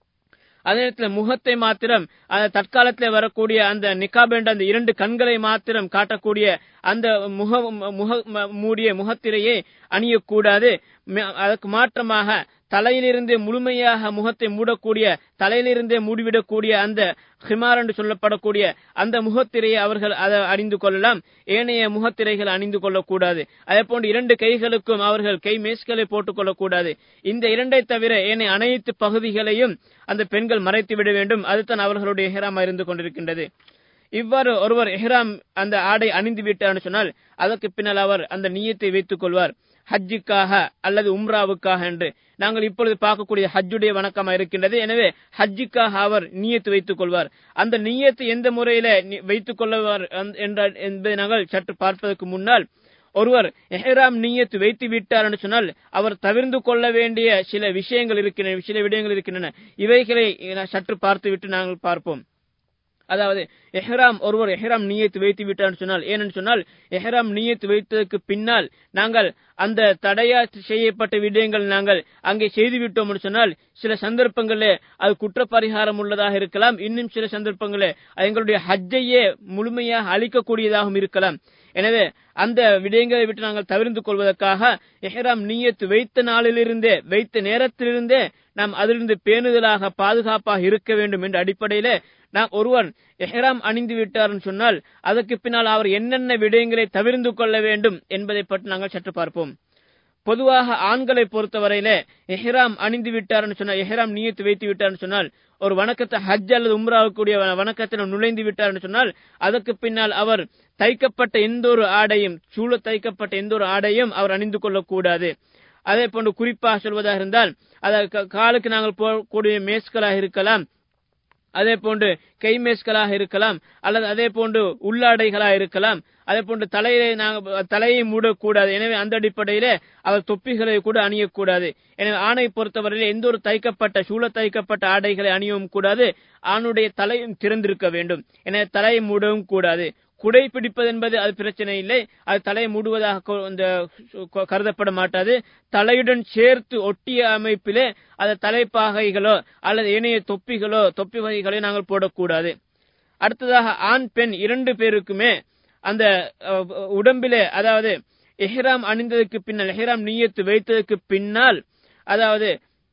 அதே நேரத்தில் முகத்தை மாத்திரம் அந்த தற்காலத்தில் வரக்கூடிய அந்த நிக்காப் என்ற அந்த இரண்டு கண்களை மாத்திரம் காட்டக்கூடிய அந்த முக முக ம- மூடிய முகத்திரையை அணியக்கூடாது ம- அதற்கு மாற்றமாக தலையிலிருந்து முழுமையாக முகத்தை மூடக்கூடிய தலையிலிருந்தே மூடிவிடக்கூடிய அந்த ஹிமார் என்று சொல்லப்படக்கூடிய அந்த முகத்திரையை அவர்கள் அதை அணிந்து கொள்ளலாம் ஏனைய முகத்திரைகள் அணிந்து கொள்ளக்கூடாது அதே போன்று இரண்டு கைகளுக்கும் அவர்கள் கை மேஸ்களை போட்டுக் கொள்ளக்கூடாது இந்த இரண்டை தவிர ஏனைய அனைத்து பகுதிகளையும் அந்த பெண்கள் மறைத்து விட வேண்டும் அதுதான் அவர்களுடைய எஹ்ராமா இருந்து கொண்டிருக்கின்றது இவ்வாறு ஒருவர் எஹ்ராம் அந்த ஆடை அணிந்து விட்டார்னு சொன்னால் அதற்கு பின்னால் அவர் அந்த நியத்தை வைத்துக் கொள்வார் ஹஜ்ஜுக்காக அல்லது உம்ராவுக்காக என்று நாங்கள் இப்பொழுது பார்க்கக்கூடிய ஹஜ்ஜுடைய வணக்கமா இருக்கின்றது எனவே ஹஜ்ஜுக்காக அவர் நியத்து வைத்துக் கொள்வார் அந்த நியத்து எந்த முறையில நி- வைத்துக் கொள்வார் அந்த- என்றால் என்பதை நாங்கள் சற்று பார்ப்பதற்கு முன்னால் ஒருவர் எஹ்ராம் நியத்து வைத்து விட்டார் என்று சொன்னால் அவர் தவிர்ந்து கொள்ள வேண்டிய சில விஷயங்கள் இருக்கின்றன சில விடயங்கள் இருக்கின்றன இவைகளை நான் சற்று பார்த்துவிட்டு நாங்கள் பார்ப்போம் அதாவது எஹ்ராம் ஒருவர் எஹ்ராம் நியத்து வைத்து விட்டார் சொன்னால் ஏனென்று சொன்னால் எஹ்ராம் நியத்து வைத்ததற்கு பின்னால் நாங்கள் அந்த தடையா செய்யப்பட்ட விடயங்கள் நாங்கள் அங்கே செய்து விட்டோம் என்று சொன்னால் சில சந்தர்ப்பங்களிலே அது குற்றப்பரிகாரம் உள்ளதாக இருக்கலாம் இன்னும் சில சந்தர்ப்பங்களிலே அது எங்களுடைய ஹஜ்ஜையே முழுமையாக அளிக்கக்கூடியதாகவும் இருக்கலாம் எனவே அந்த விடயங்களை விட்டு நாங்கள் தவிர்த்து கொள்வதற்காக எஹ்ராம் நியத்து வைத்த நாளிலிருந்தே வைத்த நேரத்திலிருந்தே நாம் அதிலிருந்து பேணுதலாக பாதுகாப்பாக இருக்க வேண்டும் என்ற அடிப்படையிலே நாம் ஒருவர் எஹ்ராம் அணிந்து விட்டார் சொன்னால் அதற்கு பின்னால் அவர் என்னென்ன விடயங்களை தவிர்த்து கொள்ள வேண்டும் என்பதை பற்றி நாங்கள் சற்று பார்ப்போம் பொதுவாக ஆண்களை பொறுத்தவரையிலே எஹ்ராம் அணிந்து விட்டார்னு சொன்னால் எஹ்ராம் நியத்து வைத்து விட்டார்னு சொன்னால் ஒரு வணக்கத்தை ஹஜ் அல்லது உம்ராவுக்குரிய வணக்கத்தில் நுழைந்து விட்டார்னு சொன்னால் அதற்கு பின்னால் அவர் தைக்கப்பட்ட எந்த ஒரு ஆடையும் சூழ தைக்கப்பட்ட எந்த ஒரு ஆடையும் அவர் அணிந்து கொள்ளக்கூடாது அதே போன்று குறிப்பாக சொல்வதாக இருந்தால் அதாவது காலுக்கு நாங்கள் போகக்கூடிய மேஸ்களாக இருக்கலாம் அதே போன்று கைமேஸ்களாக இருக்கலாம் அல்லது அதே போன்று உள்ளாடைகளாக இருக்கலாம் அதே போன்று தலையை நாங்கள் தலையை மூடக்கூடாது எனவே அந்த அடிப்படையிலே அவர் தொப்பிகளை கூட அணியக்கூடாது எனவே ஆணை பொறுத்தவரையில் எந்த ஒரு தைக்கப்பட்ட சூழ தைக்கப்பட்ட ஆடைகளை அணியவும் கூடாது ஆணுடைய தலையும் திறந்திருக்க வேண்டும் எனவே தலையை மூடவும் கூடாது குடை பிடிப்பது என்பது அது பிரச்சனை இல்லை அது தலையை மூடுவதாக இந்த கருதப்பட மாட்டாது தலையுடன் சேர்த்து ஒட்டிய அமைப்பிலே அது தலைப்பாகைகளோ அல்லது ஏனைய தொப்பிகளோ தொப்பி வகைகளோ நாங்கள் போடக்கூடாது அடுத்ததாக ஆண் பெண் இரண்டு பேருக்குமே அந்த உடம்பிலே அதாவது எஹ்ராம் அணிந்ததற்கு பின்னால் எஹ்ராம் நீயத்து வைத்ததற்கு பின்னால் அதாவது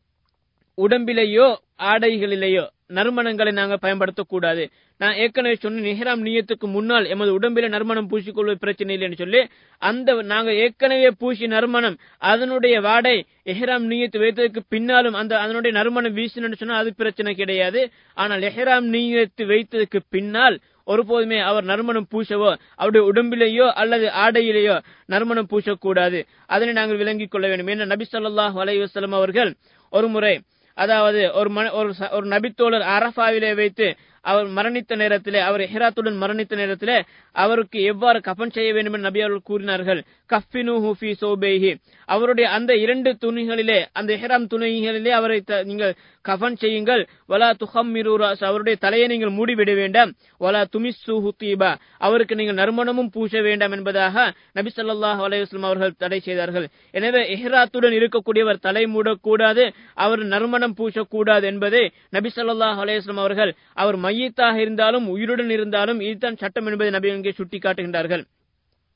உடம்பிலேயோ ஆடைகளிலேயோ நறுமணங்களை நாங்கள் பயன்படுத்தக்கூடாது நான் ஏற்கனவே சொன்ன நிஹராம் நீயத்துக்கு முன்னால் எமது உடம்பில நறுமணம் பூசிக்கொள்வது பிரச்சனை இல்லைன்னு சொல்லி அந்த நாங்கள் ஏற்கனவே பூசி நறுமணம் அதனுடைய வாடை எஹ்ராம் நீயத்து வைத்ததற்கு பின்னாலும் அந்த அதனுடைய நறுமணம் வீசினு சொன்னால் அது பிரச்சனை கிடையாது ஆனால் எஹ்ராம் நீயத்து வைத்ததற்கு பின்னால் ஒருபோதுமே அவர் நறுமணம் பூசவோ அவருடைய உடம்பிலேயோ அல்லது ஆடையிலேயோ நறுமணம் பூசக்கூடாது அதனை நாங்கள் விளங்கிக் கொள்ள வேண்டும் ஏன்னா நபி சொல்லாஹ் அலைவசலம் அவர்கள் ஒரு முறை அதாவது ஒரு ஒரு நபித்தோழர் அரஃபாவிலே வைத்து அவர் மரணித்த நேரத்திலே அவர் ஹெராத்துடன் மரணித்த நேரத்திலே அவருக்கு எவ்வாறு கஃன் செய்ய வேண்டும் என்று நபி அவர்கள் கூறினார்கள் கஃபினு ஹூஃபி சோபேஹி அவருடைய அந்த இரண்டு துணிகளிலே அந்த ஹெராம் துணிகளிலே அவரை நீங்கள் கஃன் செய்யுங்கள் வலா துஹம் மிரூராஸ் அவருடைய தலையை நீங்கள் மூடிவிட வேண்டாம் வலா துமிசு ஹுத்தீபா அவருக்கு நீங்கள் நறுமணமும் பூச வேண்டாம் என்பதாக நபி சொல்லாஹ் அலையுஸ்லாம் அவர்கள் தடை செய்தார்கள் எனவே எஹ்ராத்துடன் இருக்கக்கூடியவர் தலை மூடக்கூடாது அவர் நறுமணம் பூசக்கூடாது என்பதை நபி சொல்லாஹ் அலையுஸ்லாம் அவர்கள் அவர் மையத்தாக இருந்தாலும் உயிருடன் இருந்தாலும் இதுதான் சட்டம் என்பதை நபி இங்கே சுட்டிக்காட்டுகின்றார்கள்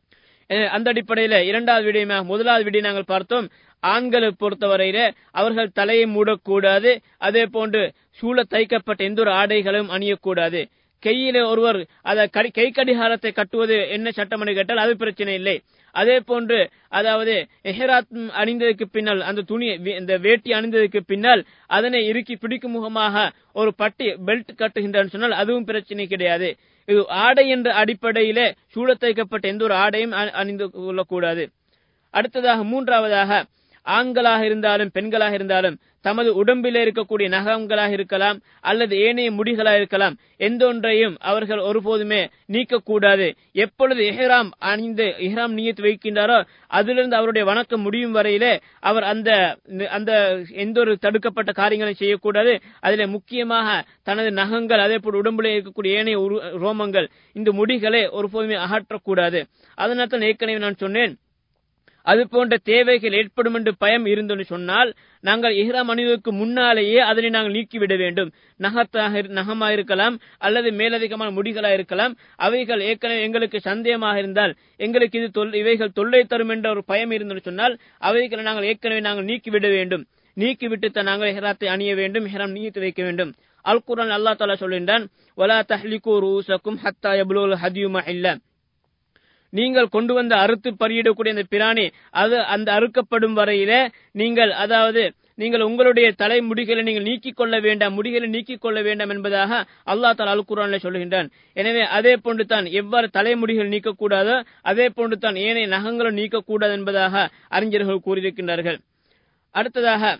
அஹ் அந்த அடிப்படையில இரண்டாவது விடயமாக முதலாவது விடயம் நாங்கள் பார்த்தோம் ஆண்களை பொறுத்தவரையில அவர்கள் தலையை மூடக்கூடாது அதே போன்று சூழ தைக்கப்பட்ட எந்த ஒரு ஆடைகளும் அணியக்கூடாது கையில ஒருவர் அத கடி- கை கடிகாரத்தை கட்டுவது என்ன சட்டம் என்று கேட்டால் அது பிரச்சனை இல்லை அதே போன்று அதாவது எஹராத் அணிந்ததுக்கு பின்னால் அந்த துணி வே- இந்த வேட்டி அணிந்ததுக்கு பின்னால் அதனை இறுக்கி பிடிக்கும் முகமாக ஒரு பட்டி பெல்ட் கட்டுகின்றான்னு சொன்னால் அதுவும் பிரச்சனை கிடையாது இது ஆடை என்ற அடிப்படையிலே சூழத் தைக்கப்பட்ட எந்த ஒரு ஆடையும் அ- அணிந்து கொள்ளக்கூடாது அடுத்ததாக மூன்றாவதாக ஆண்களாக இருந்தாலும் பெண்களாக இருந்தாலும் தமது உடம்பில் இருக்கக்கூடிய நகங்களாக இருக்கலாம் அல்லது ஏனைய முடிகளாக இருக்கலாம் எந்த ஒன்றையும் அவர்கள் ஒருபோதுமே நீக்கக்கூடாது எப்பொழுது இஹ்ராம் அணிந்து இஹ்ராம் நியத் வைக்கின்றாரோ அதிலிருந்து அவருடைய வணக்கம் முடியும் வரையிலே அவர் அந்த அந்த எந்த ஒரு தடுக்கப்பட்ட காரியங்களை செய்யக்கூடாது அதிலே முக்கியமாக தனது நகங்கள் அதே போல் உடம்பில் இருக்கக்கூடிய ஏனைய உரு- ரோமங்கள் இந்த முடிகளை ஒருபோதுமே அகற்றக்கூடாது அதனால தான் ஏற்கனவே நான் சொன்னேன் அது போன்ற தேவைகள் ஏற்படும் என்று பயம் இருந்தோன்னு சொன்னால் நாங்கள் இஹ்ராம் அணிவதற்கு முன்னாலேயே அதனை நாங்கள் நீக்கிவிட வேண்டும் நகத்தாக இரு- நகமாக இருக்கலாம் அல்லது மேலதிகமான முடிகளாக இருக்கலாம் அவைகள் ஏற்கனவே எங்களுக்கு சந்தேகமாக இருந்தால் எங்களுக்கு இது தொல் இவைகள் தொல்லை தரும் என்ற ஒரு பயம் இருந்தோன்னு சொன்னால் அவைகளை நாங்கள் ஏற்கனவே நாங்கள் நீக்கிவிட வேண்டும் நீக்கிவிட்டு தான் நாங்கள் இஹ்ராத்தை அணிய வேண்டும் இஹ்ராம் நீத்து வைக்க வேண்டும் அல் குர்ஆன் அல்லாஹ் தஆலா சொல்கின்றான் வலா தஹ்லிகு ரூசக்கும் ஹத்தா யப்லுல் ஹதியு மஹில்ல நீங்கள் கொண்டு வந்த அறுத்து பலியிடக்கூடிய அந்த பிராணி அது அந்த அறுக்கப்படும் வரையில நீங்கள் அதாவது நீங்கள் உங்களுடைய தலைமுடிகளை நீங்கள் நீக்கிக் கொள்ள வேண்டாம் முடிகளை நீக்கிக் கொள்ள வேண்டாம் என்பதாக அல்லாஹ் தாலா அல் குர்ஆனில் சொல்கின்றான் எனவே அதே போன்று தான் எவ்வாறு தலைமுடிகள் நீக்கக்கூடாதோ அதே போன்று தான் ஏனைய நகங்களும் நீக்கக்கூடாது என்பதாக அறிஞர்கள் கூறியிருக்கின்றார்கள் அடுத்ததாக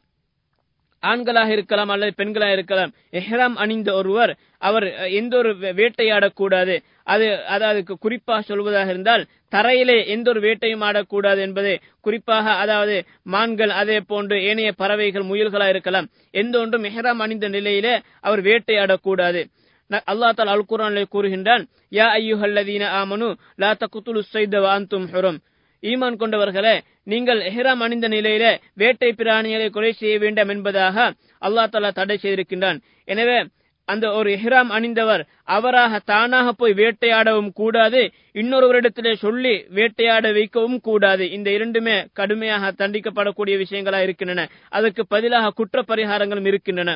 ஆண்களாக இருக்கலாம் அல்லது பெண்களாக இருக்கலாம் எஹ்ராம் அணிந்த ஒருவர் அவர் அஹ், எந்த ஒரு வே- வேட்டையாடக்கூடாது அது அதாவது கு- குறிப்பாக சொல்வதாக இருந்தால் தரையிலே எந்த ஒரு வேட்டையும் ஆடக்கூடாது என்பது குறிப்பாக அதாவது மான்கள் அதே போன்று ஏனைய பறவைகள் முயல்களாக இருக்கலாம் எந்த ஒன்றும் எஹ்ராம் அணிந்த நிலையிலே அவர் வேட்டையாடக்கூடாது ந- அல்லாஹ் தாலா அல் குர்ஆனில் கூறுகின்றான் யா ஐயுஹல்லதீன ஆமனு லா தகுதுலு ஸைத வ அன்தும் ஹுரும் ஈமான் கொண்டவர்களே நீங்கள் எஹ்ராம் அணிந்த நிலையில வேட்டை பிராணிகளை கொலை செய்ய வேண்டாம் என்பதாக அல்லாஹ் தஆலா தடை செய்திருக்கின்றான் எனவே அந்த ஒரு எஹ்ராம் அணிந்தவர் அவராக தானாக போய் வேட்டையாடவும் கூடாது இன்னொருவரிடத்திலே சொல்லி வேட்டையாட வைக்கவும் கூடாது இந்த இரண்டுமே கடுமையாக தண்டிக்கப்படக்கூடிய விஷயங்களா இருக்கின்றன அதற்கு பதிலாக குற்ற பரிகாரங்களும் இருக்கின்றன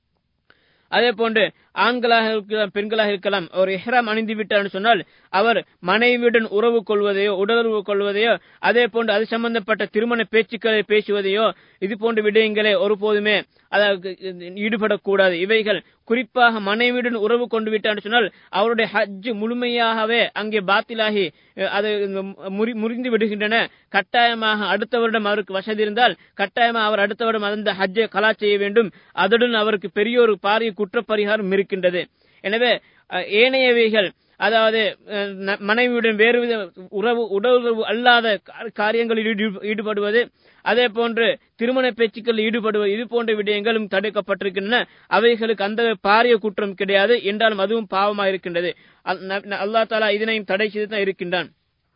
அதே போன்று ஆண்களாக இருக்கலாம் பெண்களாக இருக்கலாம் ஒரு எஹ்ராம் அணிந்து விட்டார்னு சொன்னால் அவர் மனைவியுடன் உறவு கொள்வதையோ உடலுறவு கொள்வதையோ அதே போன்று அது சம்பந்தப்பட்ட திருமண பேச்சுக்களை பேசுவதையோ இது போன்ற விடயங்களை ஒருபோதுமே அதாவது ஈடுபடக்கூடாது இவைகள் குறிப்பாக மனைவியுடன் உறவு கொண்டு விட்டார்னு சொன்னால் அவருடைய ஹஜ் முழுமையாகவே அங்கே பாத்திலாகி அஹ், அது முறி- முறிந்து விடுகின்றன கட்டாயமாக அடுத்த வருடம் அவருக்கு வசதி இருந்தால் கட்டாயமாக அவர் அடுத்த வருடம் அந்த ஹஜ்ஜை கலா செய்ய வேண்டும் அதுடன் அவருக்கு பெரிய ஒரு பாரிய குற்றப்பரிகாரம் இருக்கின்றது எனவே அஹ், ஏனையவைகள் அதாவது அஹ், ந- மனைவியுடன் வேறு வித உறவு உடலுறவு அல்லாத கா- காரியங்களில் ஈடு- ஈடுபடுவது அதே போன்று திருமண பேச்சுக்களில் ஈடுபடுவது இது போன்ற விடயங்களும் தடுக்கப்பட்டிருக்கின்றன அவைகளுக்கு அந்த பாரிய குற்றம் கிடையாது என்றாலும் அதுவும் பாவமாக இருக்கின்றது அல்லா தாலா இதனையும் தடை செய்து தான் இருக்கின்றான்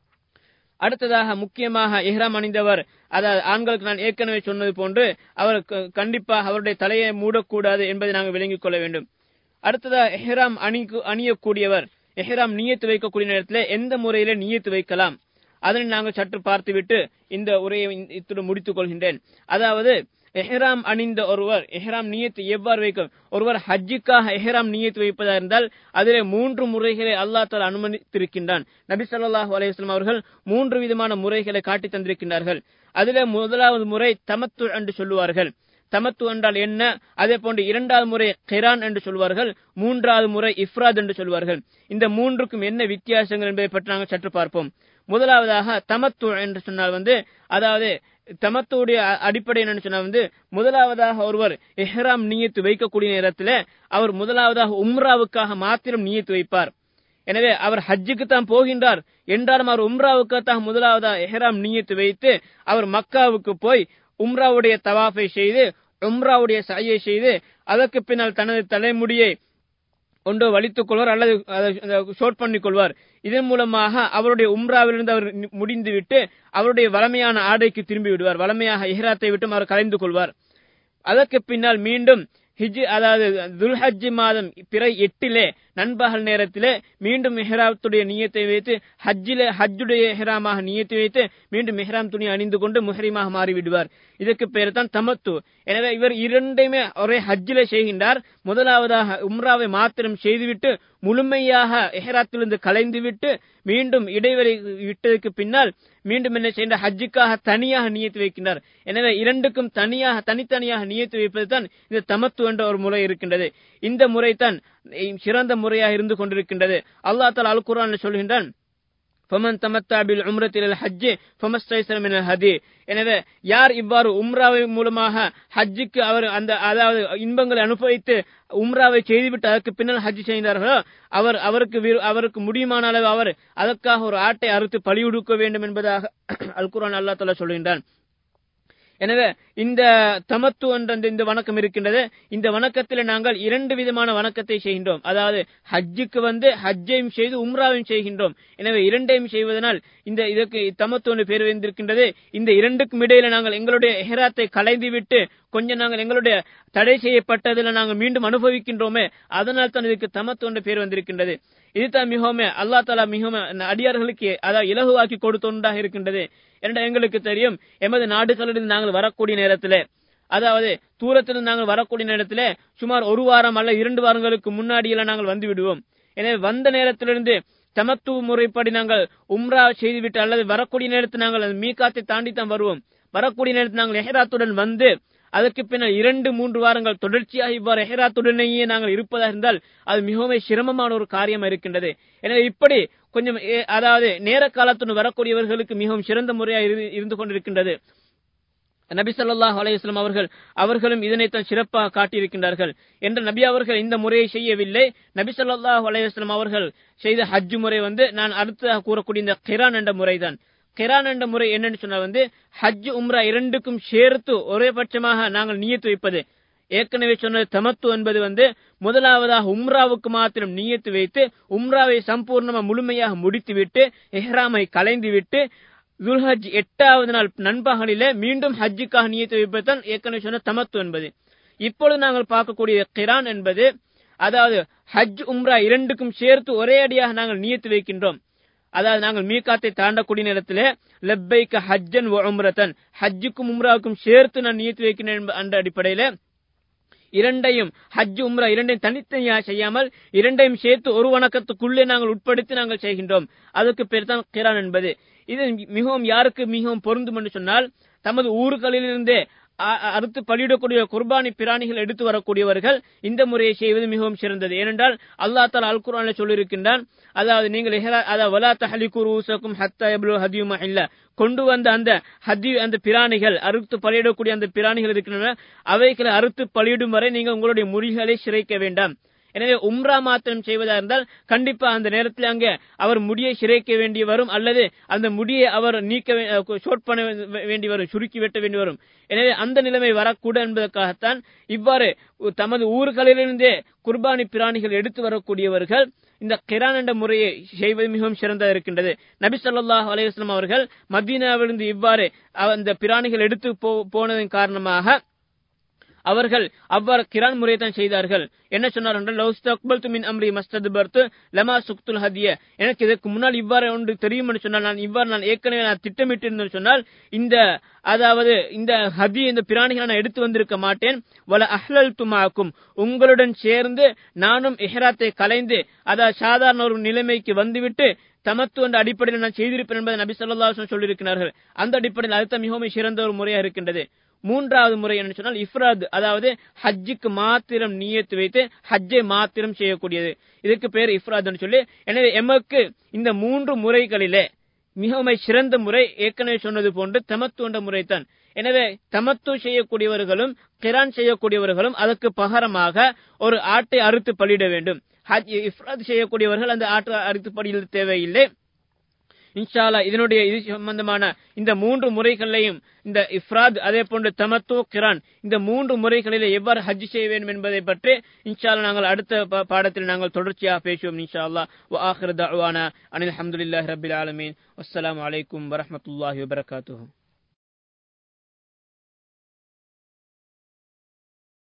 அடுத்ததாக முக்கியமாக இஹ்ராம் அணிந்தவர் அதாவது ஆண்களுக்கு நான் ஏற்கனவே சொன்னது போன்று அவர் க- கண்டிப்பாக அவருடைய தலையை மூடக்கூடாது என்பதை நாங்கள் விளங்கிக் கொள்ள வேண்டும் அடுத்ததாக எஹ்ராம் அணிக்கு அணியக்கூடியவர் எஹ்ராம் நியத்து வைக்கக்கூடிய நேரத்தில் எந்த முறையில நியத்து வைக்கலாம் அதனை நாங்கள் சற்று பார்த்துவிட்டு இந்த உரையை இந்த- இத்துடன் முடித்துக் கொள்கின்றேன் அதாவது எஹ்ராம் அணிந்த ஒருவர் எஹ்ராம் நியத்து எவ்வாறு வைக்கும் ஒருவர் ஹஜ்ஜுக்காக எஹ்ராம் நியத்து வைப்பதா இருந்தால் அதிலே மூன்று முறைகளை அல்லாஹ் தாலா அனுமதித்திருக்கின்றான் நபி ஸல்லல்லாஹு அலைஹி வஸல்லம் அவர்கள் மூன்று விதமான முறைகளை காட்டி தந்திருக்கின்றார்கள் அதிலே முதலாவது முறை தமத்து என்று சொல்லுவார்கள் தமத்து என்றால் என்ன அதே போன்று இரண்டாவது முறை கிரான் என்று சொல்வார்கள் மூன்றாவது முறை இஃப்ராத் என்று சொல்வார்கள் இந்த மூன்றுக்கும் என்ன வித்தியாசங்கள் என்பதை பற்றி நாங்கள் சற்று பார்ப்போம் முதலாவதாக தமத்து என்று சொன்னால் வந்து அதாவது தமத்துடைய அ- அடிப்படை என்னன்னு சொன்னா வந்து முதலாவதாக ஒருவர் எஹ்ராம் நியத்து வைக்கக்கூடிய நேரத்தில் அவர் முதலாவதாக உம்ராவுக்காக மாத்திரம் நியத்து வைப்பார் எனவே அவர் ஹஜ்ஜுக்கு தான் போகின்றார் என்றாலும் அவர் உம்ராவுக்காக முதலாவதாக எஹ்ராம் நியத்து வைத்து அவர் மக்காவுக்கு போய் உம்ராவுடைய தவாஃபை செய்து உம்ராவுடைய சாயை செய்து அதற்கு பின்னால் தனது தலைமுடியை ஒன்றோ வலித்துக் கொள்வார் அல்லது அதை ஷோட் பண்ணிக் கொள்வார் இதன் மூலமாக அவருடைய உம்ராவிலிருந்து அவர் நி- முடிந்துவிட்டு அவருடைய வளமையான ஆடைக்கு திரும்பி விடுவார் வளமையாக இஹ்ராத்தை விட்டும் அவர் கலைந்து கொள்வார் அதற்கு பின்னால் மீண்டும் ஹிஜ் அதாவது துல்ஹஜ் மாதம் பிறை எட்டிலே நண்பகல் நேரத்திலே மீண்டும் மெஹராத்துடைய நியத்தை வைத்து ஹஜ்ஜிலே ஹஜ்ஜுடைய எஹ்ராமாக நியத்தை வைத்து மீண்டும் மெஹ்ராம் துணி அணிந்து கொண்டு முஹரிமாக மாறிவிடுவார் இதற்கு பேர் தான் தமத்து எனவே இவர் இரண்டையுமே ஒரே ஹஜ்ஜிலே செய்கின்றார் முதலாவதாக உம்ராவை மாத்திரம் செய்துவிட்டு முழுமையாக எஹராத்திலிருந்து கலைந்துவிட்டு மீண்டும் இடைவெளி விட்டதற்கு பின்னால் மீண்டும் என்ன செய்கின்ற ஹஜ்ஜுக்காக தனியாக நியத்து வைக்கின்றார் எனவே இரண்டுக்கும் தனியாக தனித்தனியாக நியத்து வைப்பது தான் இந்த தமத்து என்ற ஒரு முறை இருக்கின்றது இந்த முறை தான் சிறந்த முறையாக இருந்து கொண்டிருக்கின்றது அல்லாஹ் தாலா அல் குரான் சொல்கின்றான் ஃபமன் தமத்தா பில் உம்ரத்தில் ஹஜ்ஜி ஃபமஸ்தைசர் மினல் ஹதி எனவே யார் இவ்வாறு உம்ராவை மூலமாக ஹஜ்ஜுக்கு அவர் அந்த அதாவது இன்பங்களை அனுபவித்து உம்ராவை செய்துவிட்டு அதற்கு பின்னால் ஹஜ் செய்தார்களோ அவர் அவருக்கு அவருக்கு முடியுமான அளவு அவர் அதற்காக ஒரு ஆட்டை அறுத்து பழி உடுக்க வேண்டும் என்பதாக அல் குரான் அல்லா தலா சொல்கின்றான் எனவே இந்த தமத்து என்ற இந்த வணக்கம் இருக்கின்றது இந்த வணக்கத்தில் நாங்கள் இரண்டு விதமான வணக்கத்தை செய்கின்றோம் அதாவது ஹஜ்ஜுக்கு வந்து ஹஜ்ஜையும் செய்து உம்ராவையும் செய்கின்றோம் எனவே இரண்டையும் செய்வதனால் இந்த இதற்கு தமத்து ஒன்று பேர் வந்திருக்கின்றது இந்த இரண்டுக்கும் இடையில நாங்கள் எங்களுடைய எஹராத்தை கலைந்து விட்டு கொஞ்சம் நாங்கள் எங்களுடைய தடை செய்யப்பட்டதில் நாங்கள் மீண்டும் அனுபவிக்கின்றோமே அதனால் தான் இதுக்கு தமத்து என்ற பேர் வந்திருக்கின்றது இதுதான் மிகவும் அல்லா தாலா மிகவும் அடியார்களுக்கு அதாவது இலகுவாக்கி கொடுத்தொன்றாக இருக்கின்றது என்ற எங்களுக்கு தெரியும் எமது நாடுகளிலிருந்து நாங்கள் வரக்கூடிய நேரத்தில் அதாவது தூரத்திலிருந்து நாங்கள் வரக்கூடிய நேரத்தில் சுமார் ஒரு வாரம் அல்ல இரண்டு வாரங்களுக்கு முன்னாடியெல்லாம் நாங்கள் வந்து விடுவோம் எனவே வந்த நேரத்திலிருந்து தமத்துவ முறைப்படி நாங்கள் உம்ரா செய்துவிட்டு அல்லது வரக்கூடிய நேரத்தில் நாங்கள் மீகாத்தை தாண்டி தான் வருவோம் வரக்கூடிய நேரத்தில் நாங்கள் எஹராத்துடன் வந்து அதற்கு பின்னர் இரண்டு மூன்று வாரங்கள் தொடர்ச்சியாக இவ்வாறு எஹராத்துடனேயே நாங்கள் இருப்பதாக இருந்தால் அது மிகவும் சிரமமான ஒரு காரியம் இருக்கின்றது எனவே இப்படி கொஞ்சம் அதாவது நேர காலத்துடன் வரக்கூடியவர்களுக்கு மிகவும் சிறந்த முறையாக இருந்து கொண்டிருக்கின்றது நபி சொல்லாஹ் அலையுஸ்லாம் அவர்கள் அவர்களும் இதனைத்தான் சிறப்பாக காட்டியிருக்கின்றார்கள் என்ற நபி அவர்கள் இந்த முறையை செய்யவில்லை நபி சொல்லாஹ் அலையுஸ்லாம் அவர்கள் செய்த ஹஜ் முறை வந்து நான் அடுத்ததாக கூறக்கூடிய இந்த கிரான் என்ற முறைதான் கிரான் என்ற முறை என்னன்னு சொன்னா வந்து ஹஜ் உம்ரா இரண்டுக்கும் சேர்த்து ஒரே பட்சமாக நாங்கள் நியத்து வைப்பது ஏற்கனவே சொன்னது தமத்து என்பது வந்து முதலாவதாக உம்ராவுக்கு மாத்திரம் நியத்து வைத்து உம்ராவை சம்பூர்ணமா முழுமையாக முடித்துவிட்டு எஹ்ராமை கலைந்து விட்டு துல்ஹஜ் எட்டாவது நாள் நண்பகலிலே மீண்டும் ஹஜ்ஜுக்காக நியத்து வைப்பதுதான் ஏற்கனவே சொன்ன தமத்து என்பது இப்பொழுது நாங்கள் பார்க்கக்கூடிய கிரான் என்பது அதாவது ஹஜ் உம்ரா இரண்டுக்கும் சேர்த்து ஒரே அடியாக நாங்கள் நியத்து வைக்கின்றோம் அதாவது நாங்கள் மீகாத்தை தாண்டக்கூடிய நேரத்தில் லெப்பைக்க ஹஜ்ஜன் உம்ரத்தன் ஹஜ்ஜுக்கும் உம்ராவுக்கும் சேர்த்து நான் நியத்து வைக்கிறேன் என்ற அடிப்படையில இரண்டையும் ஹஜ் உம்ரா இரண்டையும் தனித்தனியாக செய்யாமல் இரண்டையும் சேர்த்து ஒரு வணக்கத்துக்குள்ளே நாங்கள் உட்படுத்தி நாங்கள் செய்கின்றோம் அதுக்கு பேர் தான் கிரான் என்பது இது மிகவும் யாருக்கு மிகவும் பொருந்தும் என்று சொன்னால் தமது ஊர்களிலிருந்தே அறுத்து பலியிடக்கூடிய குர்பானி பிராணிகள் எடுத்து வரக்கூடியவர்கள் இந்த முறையை செய்வது மிகவும் சிறந்தது ஏனென்றால் அல்லா தாலா அல் குரான சொல்லியிருக்கின்றான் அதாவது நீங்கள் அதாவது வலா தஹலிகு ரூசக்கும் ஹத்தா எப்லு ஹதியுமா இல்ல கொண்டு வந்த அந்த ஹதி அந்த பிராணிகள் அறுத்து பலியிடக்கூடிய அந்த பிராணிகள் இருக்கின்றன அவைகளை அறுத்து பலியிடும் வரை நீங்கள் உங்களுடைய முடிகளை சிறைக்க வேண்டாம் எனவே உம்ரா மாத்திரம் செய்வதா இருந்தால் கண்டிப்பா அந்த நேரத்தில் அங்கே அவர் முடியை சிறைக்க வேண்டி வரும் அல்லது அந்த முடியை அவர் நீக்க ஷோட் பண்ண வேண்டி வரும் சுருக்கி வெட்ட வேண்டி வரும் எனவே அந்த நிலைமை வரக்கூடாது என்பதற்காகத்தான் இவ்வாறு தமது ஊர்களிலிருந்தே குர்பானி பிராணிகள் எடுத்து வரக்கூடியவர்கள் இந்த கிரான் என்ற முறையை செய்வது மிகவும் சிறந்ததாக இருக்கின்றது நபி சொல்லாஹ் அலைவாஸ்லாம் அவர்கள் மதீனாவிலிருந்து இவ்வாறு அந்த பிராணிகள் எடுத்து போனதன் காரணமாக அவர்கள் அவ்வாறு கிரான் முறையை தான் செய்தார்கள் என்ன சொன்னார் என்றால் லவ் மின் அம்ரி மஸ்தத் பர்த்து லமா சுக்துல் ஹதிய எனக்கு இதற்கு முன்னால் இவ்வாறு ஒன்று தெரியும் என்று சொன்னால் நான் இவ்வாறு நான் ஏற்கனவே நான் திட்டமிட்டிருந்தேன் சொன்னால் இந்த அதாவது இந்த ஹதி இந்த பிராணிகளை நான் எடுத்து வந்திருக்க மாட்டேன் வல அஹ்லல் துமாக்கும் உங்களுடன் சேர்ந்து நானும் எஹராத்தை கலைந்து அதாவது சாதாரண ஒரு நிலைமைக்கு வந்துவிட்டு தமத்து என்ற அடிப்படையில் நான் செய்திருப்பேன் என்பதை நபி சொல்லா சொல்லியிருக்கிறார்கள் அந்த அடிப்படையில் அதுதான் மிகவும் சிறந்த ஒரு முறையாக இருக்கின்றது மூன்றாவது முறை என்ன சொன்னால் இஃப்ராத் அதாவது ஹஜ்ஜுக்கு மாத்திரம் நியத்து வைத்து ஹஜ்ஜை மாத்திரம் செய்யக்கூடியது இதுக்கு பேர் இஃப்ராத் சொல்லி எனவே எமக்கு இந்த மூன்று முறைகளிலே மிகவும் சிறந்த முறை ஏற்கனவே சொன்னது போன்று தமத்து என்ற முறைதான் எனவே தமத்து செய்யக்கூடியவர்களும் கிரான் செய்யக்கூடியவர்களும் அதற்கு பகரமாக ஒரு ஆட்டை அறுத்து பலியிட வேண்டும் ஹஜ் இஃப்ராத் செய்யக்கூடியவர்கள் அந்த ஆட்டை அறுத்து பலியிட தேவையில்லை இன்ஷால்லா இதனுடைய இது சம்பந்தமான இந்த மூன்று முறைகளையும் இந்த இஃப்ராத் அதே போன்று தமத்து கிரான் இந்த மூன்று முறைகளில் எவ்வாறு ஹஜ் செய்ய வேண்டும் என்பதை பற்றி இன்ஷால்லா நாங்கள் அடுத்த பாடத்தில் நாங்கள் தொடர்ச்சியாக பேசுவோம் இன்ஷா அல்லா ஆஹிர தவானா அனில் அஹமதுல்லாஹி ரபில் ஆலமீன் அஸ்லாம் வலைக்கும் வரமத்துல்லாஹி வபரகாத்துஹூ